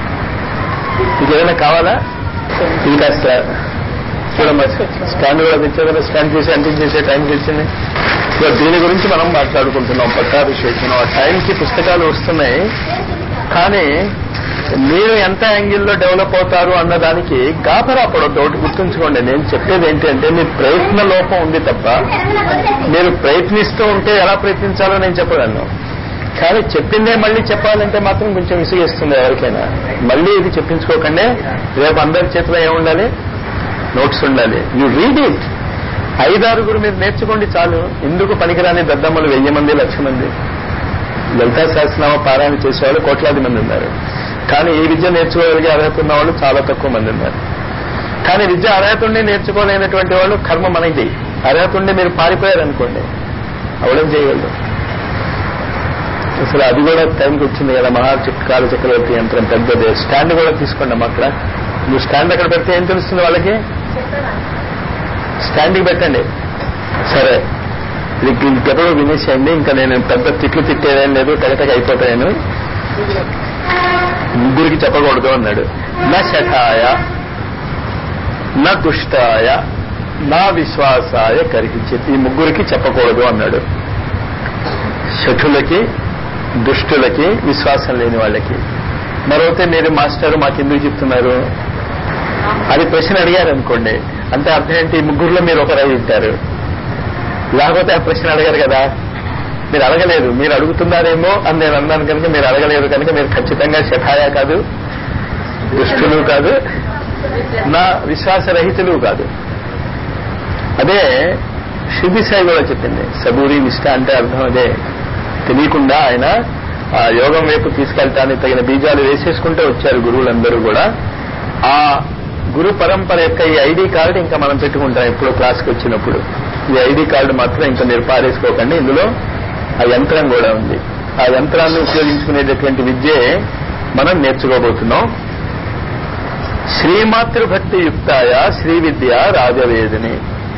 మీకు ఏదైనా కావాలా ఇది కాస్త చూడమ్మా స్టాండ్ కూడా తెచ్చా కదా స్టాండ్ చేసి అంటించేసే టైం తెచ్చింది సో దీని గురించి మనం మాట్లాడుకుంటున్నాం పట్టాభిషేకం ఆ టైంకి పుస్తకాలు వస్తున్నాయి కానీ మీరు ఎంత యాంగిల్లో డెవలప్ అవుతారు అన్న దానికి గాబరా పడొద్దు ఒకటి గుర్తుంచుకోండి నేను చెప్పేది ఏంటంటే మీ ప్రయత్న లోపం ఉంది తప్ప మీరు ప్రయత్నిస్తూ ఉంటే ఎలా ప్రయత్నించాలో నేను చెప్పగలను కానీ చెప్పిందే మళ్ళీ చెప్పాలంటే మాత్రం కొంచెం విసిగేస్తుంది ఎవరికైనా మళ్ళీ ఇది చెప్పించుకోకండి రేపు అందరి చేతిలో ఏముండాలి నోట్స్ ఉండాలి యు రీడ్ ఇట్ ఐదారుగురు మీరు నేర్చుకోండి చాలు ఎందుకు పనికిరాని దద్దమ్మలు వెయ్యి మంది లక్ష మంది లలితా సహస్రనామ పారాయణ చేసేవాళ్ళు కోట్లాది మంది ఉన్నారు కానీ ఈ విద్య నేర్చుకోగలిగే అర్హత ఉన్న వాళ్ళు చాలా తక్కువ మంది ఉన్నారు కానీ విద్య అర్హత ఉండి నేర్చుకోలేనటువంటి వాళ్ళు కర్మ మనది అర్హత ఉండి మీరు పారిపోయారనుకోండి అవడం చేయగలరు అసలు అది కూడా టైంకి వచ్చింది కదా మహా కాల చక్రవర్తి యంత్రం పెద్దది స్టాండ్ కూడా తీసుకోండి అమ్మా అక్కడ నువ్వు స్టాండ్ అక్కడ పెడితే ఏం తెలుస్తుంది వాళ్ళకి స్టాండ్కి పెట్టండి సరే ఇది ఇంకెప్పుడు వినేసేయండి ఇంకా నేను పెద్ద తిట్లు తిట్టేదేం లేదు టగటగ అయిపోతాను ముగ్గురికి చెప్పకూడదు అన్నాడు నా శఠాయ నా దుష్టాయ నా విశ్వాసాయ కరిగించేది ఈ ముగ్గురికి చెప్పకూడదు అన్నాడు శఠులకి దుష్టులకి విశ్వాసం లేని వాళ్ళకి మరొకటి మీరు మాస్టర్ మాకెందుకు చెప్తున్నారు అది ప్రశ్న అడిగారు అనుకోండి అంటే అర్థం ఏంటి ఈ ముగ్గురులో మీరు ఒకరై ఉంటారు లేకపోతే ఆ ప్రశ్న అడగారు కదా మీరు అడగలేదు మీరు అడుగుతున్నారేమో అని నేను అన్నాను కనుక మీరు అడగలేదు కనుక మీరు ఖచ్చితంగా శఠాయ కాదు దుష్టులు కాదు నా విశ్వాసరహితులు కాదు అదే శిబిసాయి కూడా చెప్పింది సబూరి నిష్ట అంటే అర్థం అదే తెలియకుండా ఆయన ఆ యోగం వైపు తీసుకెళ్ళటానికి తగిన బీజాలు వేసేసుకుంటూ వచ్చారు గురువులందరూ కూడా ఆ గురు పరంపర యొక్క ఈ ఐడి కార్డు ఇంకా మనం పెట్టుకుంటాం ఎప్పుడో క్లాస్కి వచ్చినప్పుడు ఈ ఐడి కార్డు మాత్రం ఇంకా మీరు పారేసుకోకండి ఇందులో ఆ యంత్రం కూడా ఉంది ఆ యంత్రాన్ని ఉపయోగించుకునేటటువంటి విద్యే మనం నేర్చుకోబోతున్నాం శ్రీమాతృభక్తి యుక్తాయ శ్రీ విద్య రాజవేదిని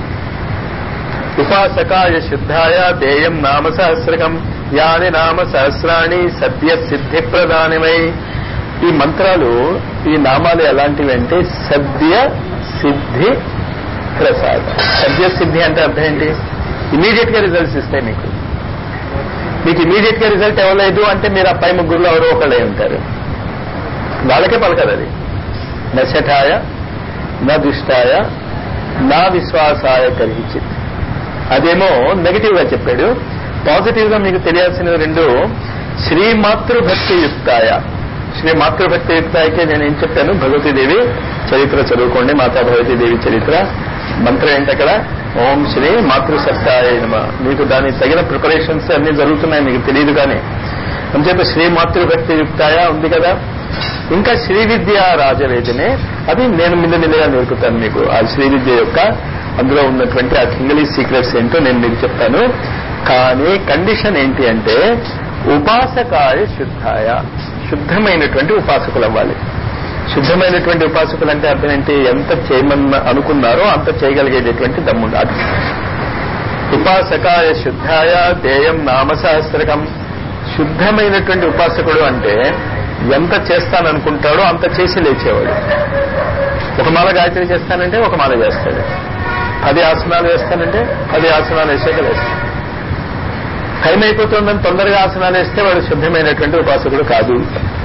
ఉపాసకాయ శుద్ధాయ దేయం నామ సహస్రకం యాని నామ సహస్రాణి సద్య సిద్ధి ప్రధానమై ఈ మంత్రాలు ఈ నామాలు ఎలాంటివి అంటే సద్య సిద్ధి ప్రసాద సద్య సిద్ధి అంటే అర్థం ఏంటి ఇమీడియట్ గా రిజల్ట్స్ ఇస్తాయి మీకు మీకు ఇమీడియట్ గా రిజల్ట్ ఇవ్వలేదు అంటే మీరు ఆ పై ముగ్గురులో ఎవరో ఒకళ్ళే ఉంటారు వాళ్ళకే పలకదు అది నశఠాయ నా దుష్టాయ నా విశ్వాసాయ కలిగించింది అదేమో నెగిటివ్ గా చెప్పాడు పాజిటివ్ గా మీకు తెలియాల్సిన రెండు శ్రీ మాతృభక్తి యుక్తాయ శ్రీ మాతృభక్తి యుక్తాయకే నేను ఏం చెప్పాను భగవతీదేవి చరిత్ర చదువుకోండి మాతా భగవతీదేవి చరిత్ర మంత్రం ఏంటి అక్కడ ఓం శ్రీ మాతృసత్తాయ నమ మీకు దానికి తగిన ప్రిపరేషన్స్ అన్ని జరుగుతున్నాయి మీకు తెలియదు కానీ అంచేత శ్రీ మాతృభక్తి యుక్తాయ ఉంది కదా ఇంకా శ్రీ విద్య రాజవేదినే అది నేను మిల్లి మిల్లిగా నేర్పుతాను మీకు ఆ శ్రీ విద్య యొక్క అందులో ఉన్నటువంటి ఆ కింగలీ సీక్రెట్స్ ఏంటో నేను మీకు చెప్తాను కానీ కండిషన్ ఏంటి అంటే ఉపాసకాయ శుద్ధాయ శుద్ధమైనటువంటి ఉపాసకులు అవ్వాలి శుద్ధమైనటువంటి ఉపాసకులు అంటే అర్థం ఏంటి ఎంత చేయమన్న అనుకున్నారో అంత చేయగలిగేటటువంటి దమ్ముండాలి ఉపాసకాయ శుద్ధాయ దేయం నామ సహస్రకం శుద్ధమైనటువంటి ఉపాసకుడు అంటే ఎంత చేస్తాననుకుంటాడో అంత చేసి లేచేవాడు ఒక మాల గాయత్రి చేస్తానంటే ఒక మాల చేస్తాడు పది ఆసనాలు వేస్తానంటే పది ఆసనాలు వేసాక వేస్తాడు టైం అయిపోతుందని తొందరగా ఆసనాలు వేస్తే వాడు శుద్ధమైనటువంటి ఉపాసకుడు కాదు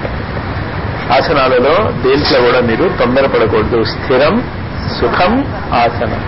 ఆసనాలలో దేంట్లో కూడా మీరు తొందరపడకూడదు స్థిరం సుఖం ఆసనం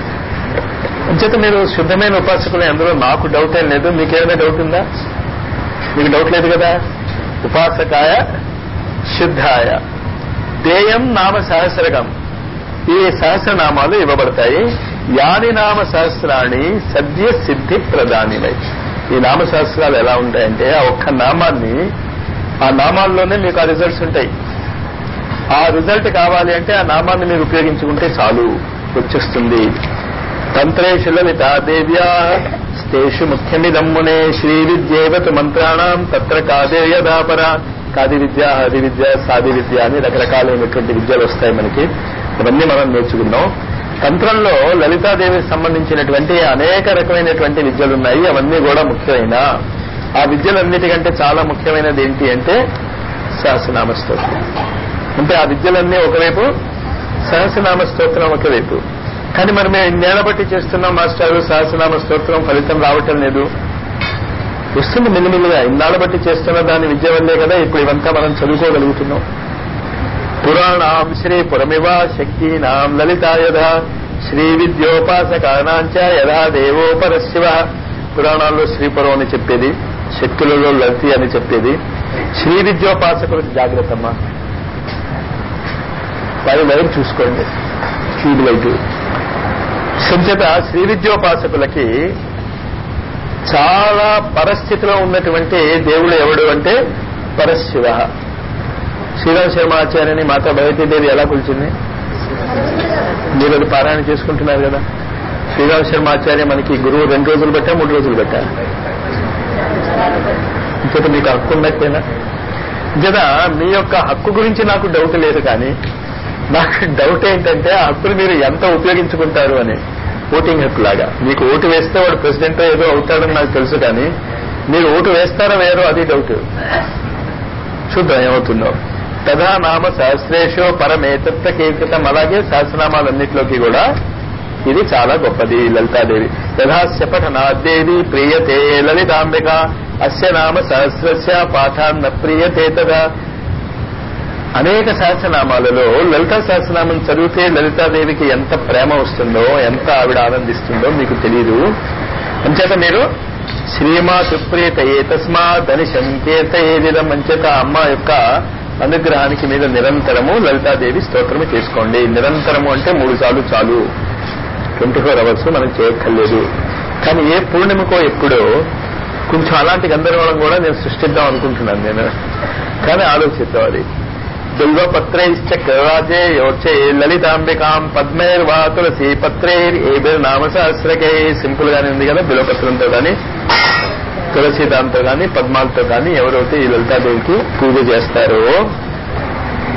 అంచేత మీరు శుద్ధమైన ఉపాసకులు అందులో నాకు డౌట్ ఏం లేదు మీకేమైనా డౌట్ ఉందా మీకు డౌట్ లేదు కదా ఉపాసకాయ శుద్ధాయ దేయం నామ సహస్రకం ఈ సహస్రనామాలు ఇవ్వబడతాయి యాని నామ సహస్రాన్ని సద్య సిద్ధి ప్రధానివై ఈ నామ సహస్రాలు ఎలా ఉంటాయంటే ఆ ఒక్క నామాన్ని ఆ నామాల్లోనే మీకు ఆ రిజల్ట్స్ ఉంటాయి ఆ రిజల్ట్ కావాలి అంటే ఆ నామాన్ని మీరు ఉపయోగించుకుంటే చాలు వచ్చేస్తుంది తంత్రేషు లలితాదేవ్యా స్థేషు ముఖ్యమిదమ్మునే శ్రీ విద్యేవతు మంత్రాణం తత్ర కాదేయదాపర కాది విద్య హరి విద్య సాది విద్య అని రకరకాలైనటువంటి విద్యలు వస్తాయి మనకి ఇవన్నీ మనం నేర్చుకున్నాం తంత్రంలో లలితాదేవికి సంబంధించినటువంటి అనేక రకమైనటువంటి విద్యలు ఉన్నాయి అవన్నీ కూడా ముఖ్యమైన ఆ విద్యలన్నిటికంటే చాలా ముఖ్యమైనది ఏంటి అంటే సహస్రనామ స్తోత్రం అంటే ఆ విద్యలన్నీ ఒకవైపు సహస్రనామ స్తోత్రం ఒకవైపు కానీ మరి మేము ఇన్నేళ్ల బట్టి చేస్తున్నాం మాస్టర్ సహస్రనామ స్తోత్రం ఫలితం రావటం లేదు వస్తుంది మెల్లిమెల్లిగా ఇన్నాళ్ళ బట్టి చేస్తున్న దాని విద్య వల్లే కదా ఇప్పుడు ఇవంతా మనం చదువుకోగలుగుతున్నాం పురాణాం శ్రీ పురమివ శక్తీనాం లలిత యథా శ్రీ విద్యోపాసకానాంచ యథా దేవోపర శివ పురాణాల్లో శ్రీపురం అని చెప్పేది శక్తులలో లలితి అని చెప్పేది శ్రీ విద్యోపాసకులకు జాగ్రత్తమ్మా వారి వైపు చూసుకోండి ట్యూబ్ లైట్ సంచేత శ్రీ విద్యోపాసకులకి చాలా పరిస్థితిలో ఉన్నటువంటి దేవుడు ఎవడు అంటే పరశివ శ్రీరామ శర్మాచార్యని మాతా భగవతీదేవి ఎలా కొలిచింది మీరు అది పారాయణ చేసుకుంటున్నారు కదా శ్రీరామ శర్మాచార్య మనకి గురువు రెండు రోజులు పెట్టా మూడు రోజులు పెట్టా ఇంకొక మీకు హక్కు ఉన్నట్టేనా జదా మీ యొక్క హక్కు గురించి నాకు డౌట్ లేదు కానీ నాకు డౌట్ ఏంటంటే ఆ హక్కును మీరు ఎంత ఉపయోగించుకుంటారు అని ఓటింగ్ హక్కు లాగా మీకు ఓటు వేస్తే వాడు ప్రెసిడెంట్ ఏదో అవుతాడని నాకు తెలుసు కానీ మీరు ఓటు వేస్తారో వేరో అది డౌట్ చూద్దాం ఏమవుతుందో తథా నామ సహస్రేషో పరమేతత్వ కీర్తితం అలాగే సహస్రనామాలన్నింటిలోకి కూడా ఇది చాలా గొప్పది లలితాదేవి యథాస్య పఠనాదేవి ప్రియతే లలితాంబిక అస్య నామ సహస్రస్య పాఠాన్న ప్రియతే తదా అనేక సహస్రనామాలలో లలితా సహస్రనామం చదివితే లలితాదేవికి ఎంత ప్రేమ వస్తుందో ఎంత ఆవిడ ఆనందిస్తుందో మీకు తెలియదు అంచేత మీరు శ్రీమా సుప్రీతయే తస్మాత్ సంకేతయేదిదం అంచేత అమ్మ యొక్క అనుగ్రహానికి మీద నిరంతరము లలితాదేవి స్తోత్రము చేసుకోండి నిరంతరము అంటే మూడు సార్లు చాలు ట్వంటీ ఫోర్ అవర్స్ మనం చేయక్కర్లేదు కానీ ఏ పూర్ణిమకో ఎప్పుడో కొంచెం అలాంటి గందరగోళం కూడా నేను సృష్టిద్దాం అనుకుంటున్నాను నేను కానీ ఆలోచిద్దాం అది బిల్వపత్రైశ్చ కరాజే యోచే లలితాంబికాం పద్మైర్వా తులసి పత్రైర్ ఏబిర్ నామ సహస్రకే సింపుల్ గానే ఉంది కదా బిల్వపత్రంతో కానీ తులసి దాంతో కానీ పద్మాలతో కానీ ఎవరైతే ఈ లలితాదేవికి పూజ చేస్తారో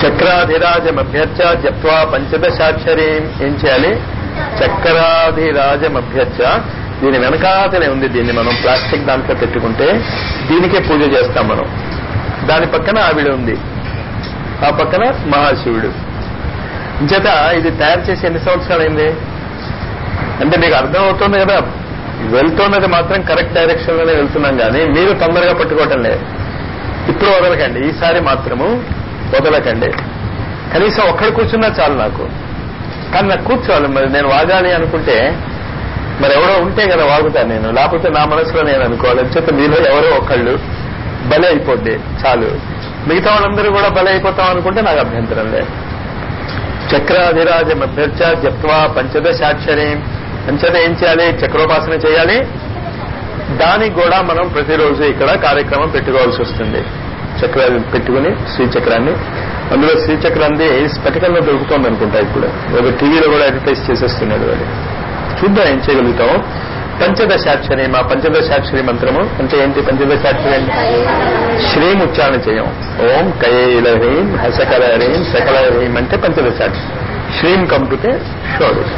చక్రాధిరాజమభ్యర్చ జప్వా పంచదశాక్షరీం ఏం చేయాలి చక్రాధిరాజమభ్యర్చ దీని వెనకాతలే ఉంది దీన్ని మనం ప్లాస్టిక్ దాంట్లో పెట్టుకుంటే దీనికే పూజ చేస్తాం మనం దాని పక్కన ఆవిడ ఉంది ఆ పక్కన మహాశివుడు ఇంచేత ఇది తయారు చేసి ఎన్ని సంవత్సరాలు అయింది అంటే మీకు అర్థం అవుతుంది కదా వెళ్తున్నది మాత్రం కరెక్ట్ డైరెక్షన్ లోనే వెళ్తున్నాం కానీ మీరు తొందరగా పట్టుకోవటం లేదు ఇప్పుడు వదలకండి ఈసారి మాత్రము వదలకండి కనీసం ఒక్కడు కూర్చున్నా చాలు నాకు కానీ నాకు కూర్చోవాలి మరి నేను వాగాలి అనుకుంటే మరి ఎవరో ఉంటే కదా వాగుతాను నేను లేకపోతే నా మనసులో నేను అనుకోవాలి చేత మీలో ఎవరో ఒకళ్ళు బలి అయిపోద్ది చాలు మిగతా వాళ్ళందరూ కూడా బలి అయిపోతాం అనుకుంటే నాకు అభ్యంతరం లేదు చక్రాధిరాజ మధ్యర్చ జప్వా పంచదశాక్షరి అంచేత ఏం చేయాలి చక్రోపాసన చేయాలి దానికి కూడా మనం ప్రతిరోజు ఇక్కడ కార్యక్రమం పెట్టుకోవాల్సి వస్తుంది చక్రాలు పెట్టుకుని శ్రీచక్రాన్ని అందులో శ్రీచక్రాన్ని స్ఫటికంలో దొరుకుతుంది అనుకుంటా ఇప్పుడు ఒక టీవీలో కూడా అడ్వర్టైజ్ చేసేస్తున్నాడు వాడు చూద్దాం ఏం చేయగలుగుతాం పంచదశాక్షరి మా పంచదశాక్షరి మంత్రము అంటే ఏంటి పంచదశాక్షరి అంటే శ్రీం ఉచ్చారణ చేయం ఓం కయైలహీం హసకలహీం సకలహీం అంటే పంచదశాక్షరి శ్రీం కంపితే షోడశ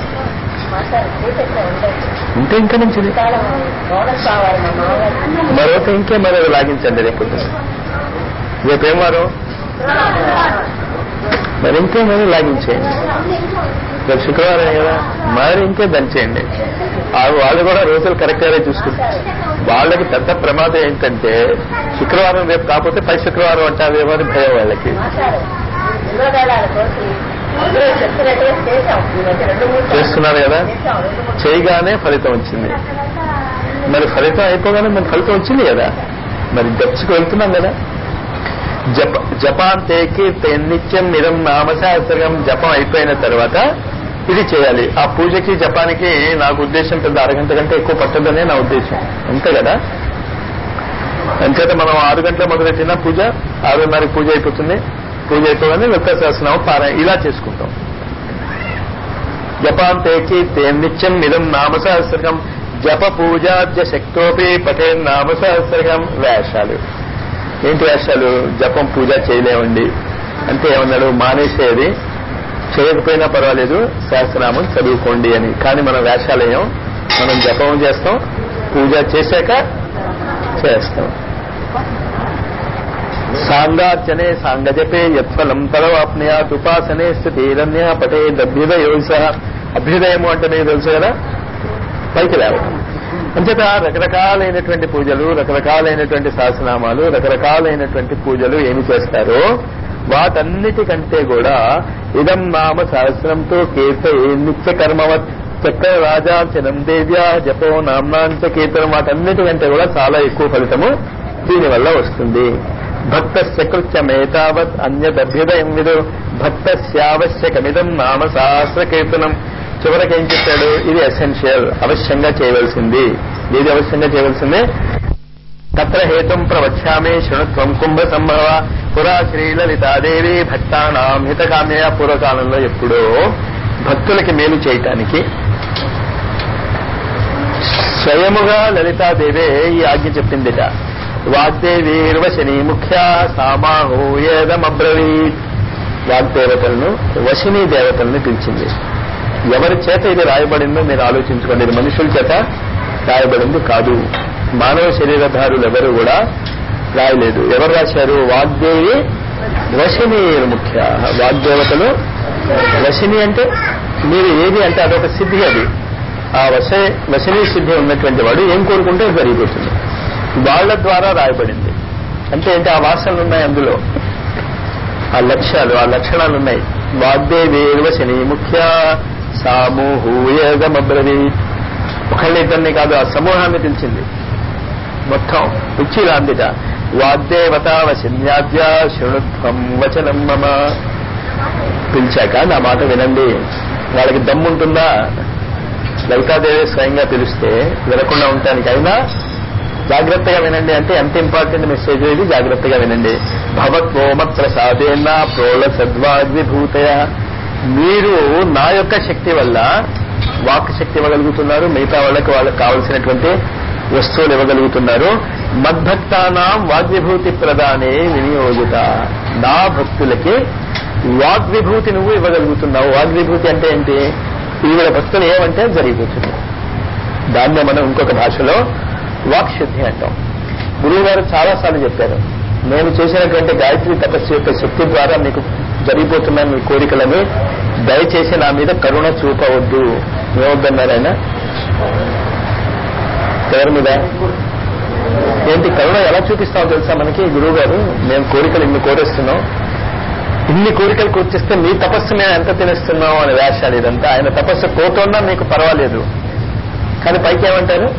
ఉంటే ఇంకా మంచిది మరొక ఇంకే మరొక లాగించండి రేపు రేపేం వారం మరి ఇంకే మరి లాగించేయండి రేపు శుక్రవారం కదా మరి ఇంకే దంచేయండి వాళ్ళు కూడా రోజులు కరెక్ట్ గానే చూసుకుంటారు వాళ్ళకి పెద్ద ప్రమాదం ఏంటంటే శుక్రవారం రేపు కాకపోతే పై శుక్రవారం అంటారేమో అని భయం వాళ్ళకి చేస్తున్నారు కదా చేయగానే ఫలితం వచ్చింది మరి ఫలితం అయిపోగానే మరి ఫలితం వచ్చింది కదా మరి జప్సుకు వెళ్తున్నాం కదా జప జపాంతేకి నిత్యం నిరం నామశాస్త్రం జపం అయిపోయిన తర్వాత ఇది చేయాలి ఆ పూజకి జపానికి నాకు ఉద్దేశం పెద్ద అరగంట కంటే ఎక్కువ పట్టదనే నా ఉద్దేశం అంతే కదా అంచేత మనం ఆరు గంటల మొదలెట్టిన పూజ ఆరున్నర పూజ అయిపోతుంది పూజ అయిపోగానే లలిత సహస్రనామం పారాయణ ఇలా చేసుకుంటాం జపాంతేకి నిత్యం నిరం నామసహస్రకం జప పూజాద్య శక్తోపి పఠే నామసహస్రకం వేషాలు ఏంటి వేషాలు జపం పూజ చేయలేమండి అంటే ఏమన్నాడు మానేసేది చేయకపోయినా పర్వాలేదు శాస్త్రనామం చదువుకోండి అని కానీ మనం వేషాలేయం మనం జపం చేస్తాం పూజ చేశాక చేస్తాం సాంగార్చనే సాంగజపే యత్ఫలం తలవాప్నయాత్ ఉపాసనే స్థితిరన్య పటే అభ్యుదయోస అభ్యుదయము అంటే మీకు తెలుసు కదా పైకి లేవడం అంచేత రకరకాలైనటువంటి పూజలు రకరకాలైనటువంటి శాసనామాలు రకరకాలైనటువంటి పూజలు ఏమి చేస్తారో వాటన్నిటికంటే కూడా ఇదం నామ సహస్రంతో కీర్త నిత్య కర్మవత్ చక్ర రాజాచనం దేవ్య జపో నామ్నాంచ కీర్తనం వాటన్నిటికంటే కూడా చాలా ఎక్కువ ఫలితము దీనివల్ల వస్తుంది భక్తస్య కృత్యమేతావత్ అన్యదభ్యుదయం విదు భక్తస్యావశ్యకమిదం నామ సహస్ర కీర్తనం చివరికి ఏం చెప్పాడు ఇది ఎసెన్షియల్ అవశ్యంగా చేయవలసింది ఏది అవశ్యంగా చేయవలసిందే తత్ర హేతుం ప్రవక్ష్యామి శృణుత్వం కుంభ సంభవ పురా శ్రీలలితాదేవి భక్తానాం హితకామ్య పూర్వకాలంలో ఎప్పుడో భక్తులకి మేలు చేయటానికి స్వయముగా లలితాదేవే ఈ ఆజ్ఞ చెప్పిందిట వాగ్దేవీర్వశని ముఖ్య సామాహూయేదమబ్రవీత్ వాగ్దేవతలను వశిని దేవతలను పిలిచింది ఎవరి చేత ఇది రాయబడిందో మీరు ఆలోచించుకోండి ఇది మనుషుల చేత రాయబడింది కాదు మానవ శరీరధారులు ఎవరు కూడా రాయలేదు ఎవరు రాశారు వాగ్దేవి వశిని ముఖ్య వాగ్దేవతలు వశిని అంటే మీరు ఏది అంటే అదొక సిద్ధి అది ఆ వశ వశిని సిద్ధి ఉన్నటువంటి వాడు ఏం కోరుకుంటే జరిగిపోతుంది వాళ్ళ ద్వారా రాయబడింది అంటే ఏంటి ఆ వాసనలు ఉన్నాయి అందులో ఆ లక్ష్యాలు ఆ లక్షణాలు ఉన్నాయి వాగ్దేవేర్వశని ముఖ్య సామూహూయగమబ్రవీ ఒకళ్ళని ఇద్దరిని కాదు ఆ సమూహాన్ని పిలిచింది మొత్తం పిచ్చి రాందిట వాగ్దేవత వశన్యాద్య శృణుత్వం వచనం మమ పిలిచాక నా మాట వినండి వాళ్ళకి దమ్ముంటుందా లలితాదేవి స్వయంగా పిలిస్తే వినకుండా ఉండటానికైనా జాగ్రత్తగా వినండి అంటే ఎంత ఇంపార్టెంట్ మెసేజ్ ఇది జాగ్రత్తగా వినండి భవత్వోమ ప్రసాదేన ప్రోళ సద్వాగ్విభూతయ మీరు నా యొక్క శక్తి వల్ల వాక్ శక్తి ఇవ్వగలుగుతున్నారు మిగతా వాళ్ళకి వాళ్ళకి కావలసినటువంటి వస్తువులు ఇవ్వగలుగుతున్నారు మద్భక్తానాం వాగ్విభూతి ప్రదానే వినియోగిత నా భక్తులకి వాగ్విభూతి నువ్వు ఇవ్వగలుగుతున్నావు వాగ్విభూతి అంటే ఏంటి ఈవిడ భక్తులు ఏమంటే జరిగిపోతుంది దాన్నే మనం ఇంకొక భాషలో వాక్శుద్ధి అంటాం గురువు గారు చాలాసార్లు చెప్పారు నేను చేసినటువంటి గాయత్రి తపస్సు యొక్క శక్తి ద్వారా మీకు జరిగిపోతున్న మీ కోరికలని దయచేసి నా మీద కరుణ చూపవద్దు ఏమొద్దన్నారు ఆయన ఎవరి మీద ఏంటి కరుణ ఎలా చూపిస్తామో తెలుసా మనకి గురువు గారు మేము కోరికలు ఇన్ని కోరేస్తున్నాం ఇన్ని కోరికలు కూర్చిస్తే మీ తపస్సు మేము ఎంత తినేస్తున్నాం అనే వేషాలు ఇదంతా ఆయన తపస్సు పోతున్నా మీకు పర్వాలేదు కానీ పైకి ఏమంటారు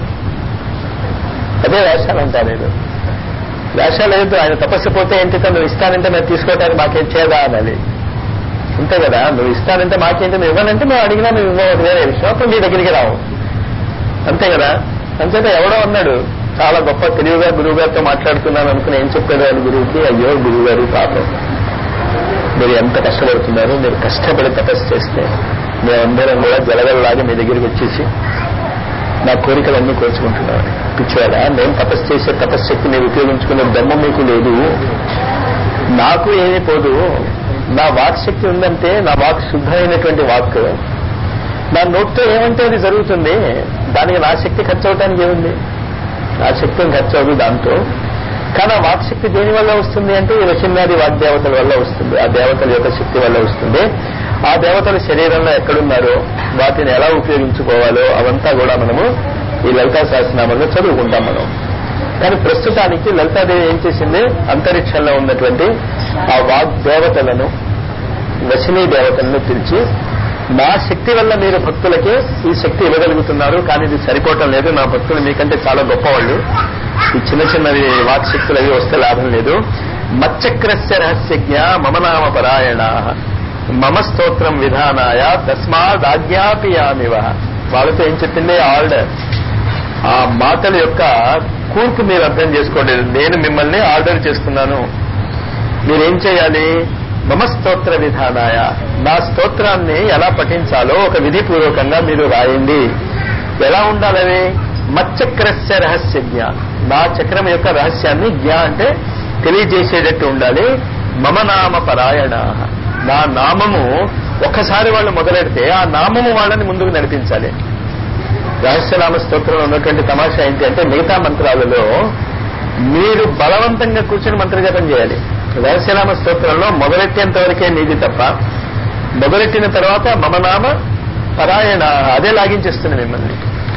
అదే వేషాలు అంటారు ఇది వేషాలు లేదు ఆయన తపస్సు పోతే ఏంటి నువ్వు ఇస్తానంటే మేము తీసుకోవడానికి మాకేం చేయదా అనాలి అంతే కదా నువ్వు ఇస్తానంటే మాకేంటి నువ్వు ఇవ్వనంటే మేము అడిగినా నువ్వు ఇవ్వదు వేరే విషయం అప్పుడు మీ దగ్గరికి రావు అంతే కదా అంచేత ఎవడో అన్నాడు చాలా గొప్ప తెలివిగా గురువు గారితో మాట్లాడుతున్నాను అనుకుని ఏం చెప్పాడు అని గురువుకి అయ్యో గురువు గారు పాపం మీరు ఎంత కష్టపడుతున్నారు మీరు కష్టపడి తపస్సు చేస్తే మేమందరం కూడా జలగలలాగా మీ దగ్గరికి వచ్చేసి నా కోరికలన్నీ కోర్చుకుంటున్నాను పిచ్చివాడా నేను తపస్సు చేసే తపశ్శక్తి మీరు ఉపయోగించుకునే దమ్ము మీకు లేదు నాకు ఏమీ పోదు నా వాక్ శక్తి ఉందంటే నా వాక్ శుద్ధమైనటువంటి వాక్ నా నోట్తో ఏమంటే అది జరుగుతుంది దానికి నా శక్తి ఖర్చు అవడానికి ఏముంది నా శక్తి ఏం ఖర్చు అవ్వదు దాంతో కానీ ఆ వాక్శక్తి దేని వల్ల వస్తుంది అంటే ఈ వశిన్నాది వాగ్దేవతల వల్ల వస్తుంది ఆ దేవతల యొక్క శక్తి వల్ల వస్తుంది ఆ దేవతల శరీరంలో ఎక్కడున్నారో వాటిని ఎలా ఉపయోగించుకోవాలో అవంతా కూడా మనము ఈ లలితా సహస్రనామంలో చదువుకుంటాం మనం కానీ ప్రస్తుతానికి లలితాదేవి ఏం చేసింది అంతరిక్షంలో ఉన్నటువంటి ఆ వాగ్దేవతలను వశినీ దేవతలను పిలిచి నా శక్తి వల్ల మీరు భక్తులకి ఈ శక్తి ఇవ్వగలుగుతున్నారు కానీ ఇది సరిపోవటం లేదు నా భక్తులు మీకంటే చాలా గొప్పవాళ్ళు ఈ చిన్న చిన్నవి వాక్ శక్తులు అవి వస్తే లాభం లేదు మచ్చక్రస్య రహస్యజ్ఞ మమ నామ పరాయణ మమ స్తోత్రం విధానాయ తస్మాదాజ్ఞాపియామివ వాళ్ళతో ఏం చెప్పింది ఆర్డర్ ఆ మాటల యొక్క కూర్పు మీరు అర్థం చేసుకోండి నేను మిమ్మల్ని ఆర్డర్ చేస్తున్నాను మీరేం చేయాలి మమ స్తోత్ర విధానాయ నా స్తోత్రాన్ని ఎలా పఠించాలో ఒక విధిపూర్వకంగా మీరు రాయండి ఎలా ఉండాలవి మచ్చక్రస్య రహస్య జ్ఞ నా చక్రం యొక్క రహస్యాన్ని జ్ఞ అంటే తెలియజేసేటట్టు ఉండాలి మమ నామ పరాయణ నా నామము ఒక్కసారి వాళ్ళు మొదలెడితే ఆ నామము వాళ్ళని ముందుకు నడిపించాలి రహస్యనామ స్తోత్రంలో ఉన్నటువంటి తమాషా ఏంటి అంటే మిగతా మంత్రాలలో మీరు బలవంతంగా కూర్చొని మంత్రజపం చేయాలి రహస్యనామ స్తోత్రంలో మొదలెట్టేంత వరకే నీది తప్ప మొదలెట్టిన తర్వాత మమనామ పరాయణ అదే లాగించేస్తుంది మిమ్మల్ని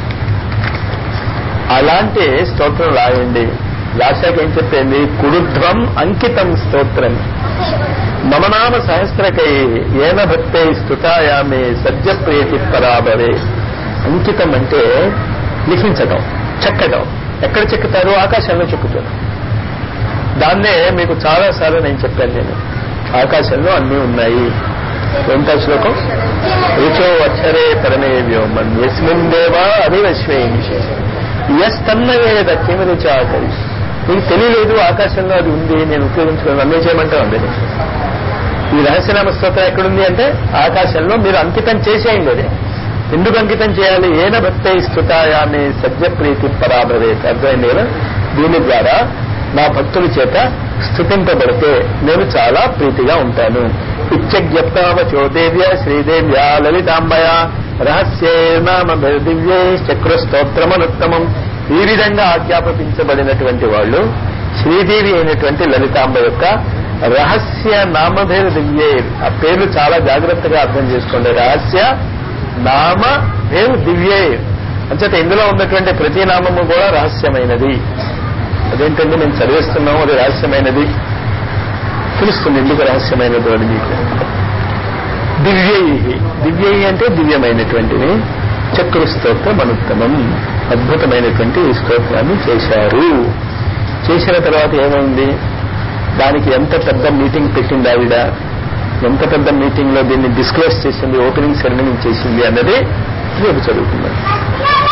అలాంటి స్తోత్రం రాయండి రాశాక ఏం చెప్పింది కుడుధ్వం అంకితం స్తోత్రం మమనామ సహస్రకై ఏన భక్తై స్తుతాయామే సద్య ప్రీతి పరాబరే అంకితం అంటే లిఖించటం చెక్కటం ఎక్కడ చెక్కుతారు ఆకాశంలో చెక్కుతారు దాన్నే మీకు చాలా సార్లు నేను చెప్పాను నేను ఆకాశంలో అన్నీ ఉన్నాయి ఎంత శ్లోకం రుచో అక్షరే పరమే వ్యోమన్ యస్మిన్ దేవా అధివశ్వేమిషే ఎస్తన్నవేద కిమి రుచి ఆకరి నీకు తెలియలేదు ఆకాశంలో అది ఉంది నేను ఉపయోగించుకోవాలి అన్నీ చేయమంటావు అందరి ఈ రహస్యనామ స్తోత్రం ఎక్కడుంది అంటే ఆకాశంలో మీరు అంకితం చేసేయండి అది ఎందుకు అంకితం చేయాలి ఏన భక్తై స్తుతాయామి సత్యప్రీతి పరాభవేత్ అర్థమైంది కదా దీని ద్వారా నా భక్తుల చేత స్థుతింపబడితే నేను చాలా ప్రీతిగా ఉంటాను ఇచ్చజ్ఞప్తావచో దేవ్య శ్రీదేవ్య లలితాంబయ రహస్యే నామ దివ్యే చక్రస్తోత్రమనుత్తమం ఈ విధంగా ఆజ్ఞాపించబడినటువంటి వాళ్ళు శ్రీదేవి అయినటువంటి లలితాంబ యొక్క రహస్య నామభేద దివ్యే ఆ పేర్లు చాలా జాగ్రత్తగా అర్థం చేసుకోండి రహస్య నామ భేవ్ దివ్యే అంచేత ఇందులో ఉన్నటువంటి ప్రతి నామము కూడా రహస్యమైనది అదేంటండి మేము చదివిస్తున్నాము అది రహస్యమైనది తెలుస్తుంది ఎందుకు రహస్యమైనది అని మీకు దివ్యై దివ్యై అంటే దివ్యమైనటువంటివి చక్ర స్తోత్రం అనుత్తమం అద్భుతమైనటువంటి ఈ స్తోత్రాన్ని చేశారు చేసిన తర్వాత ఏమైంది దానికి ఎంత పెద్ద మీటింగ్ పెట్టింది ఆవిడ ఎంత పెద్ద మీటింగ్ లో దీన్ని డిస్క్లోజ్ చేసింది ఓపెనింగ్ సెరమనీ చేసింది అన్నది రేపు చదువుకున్నాం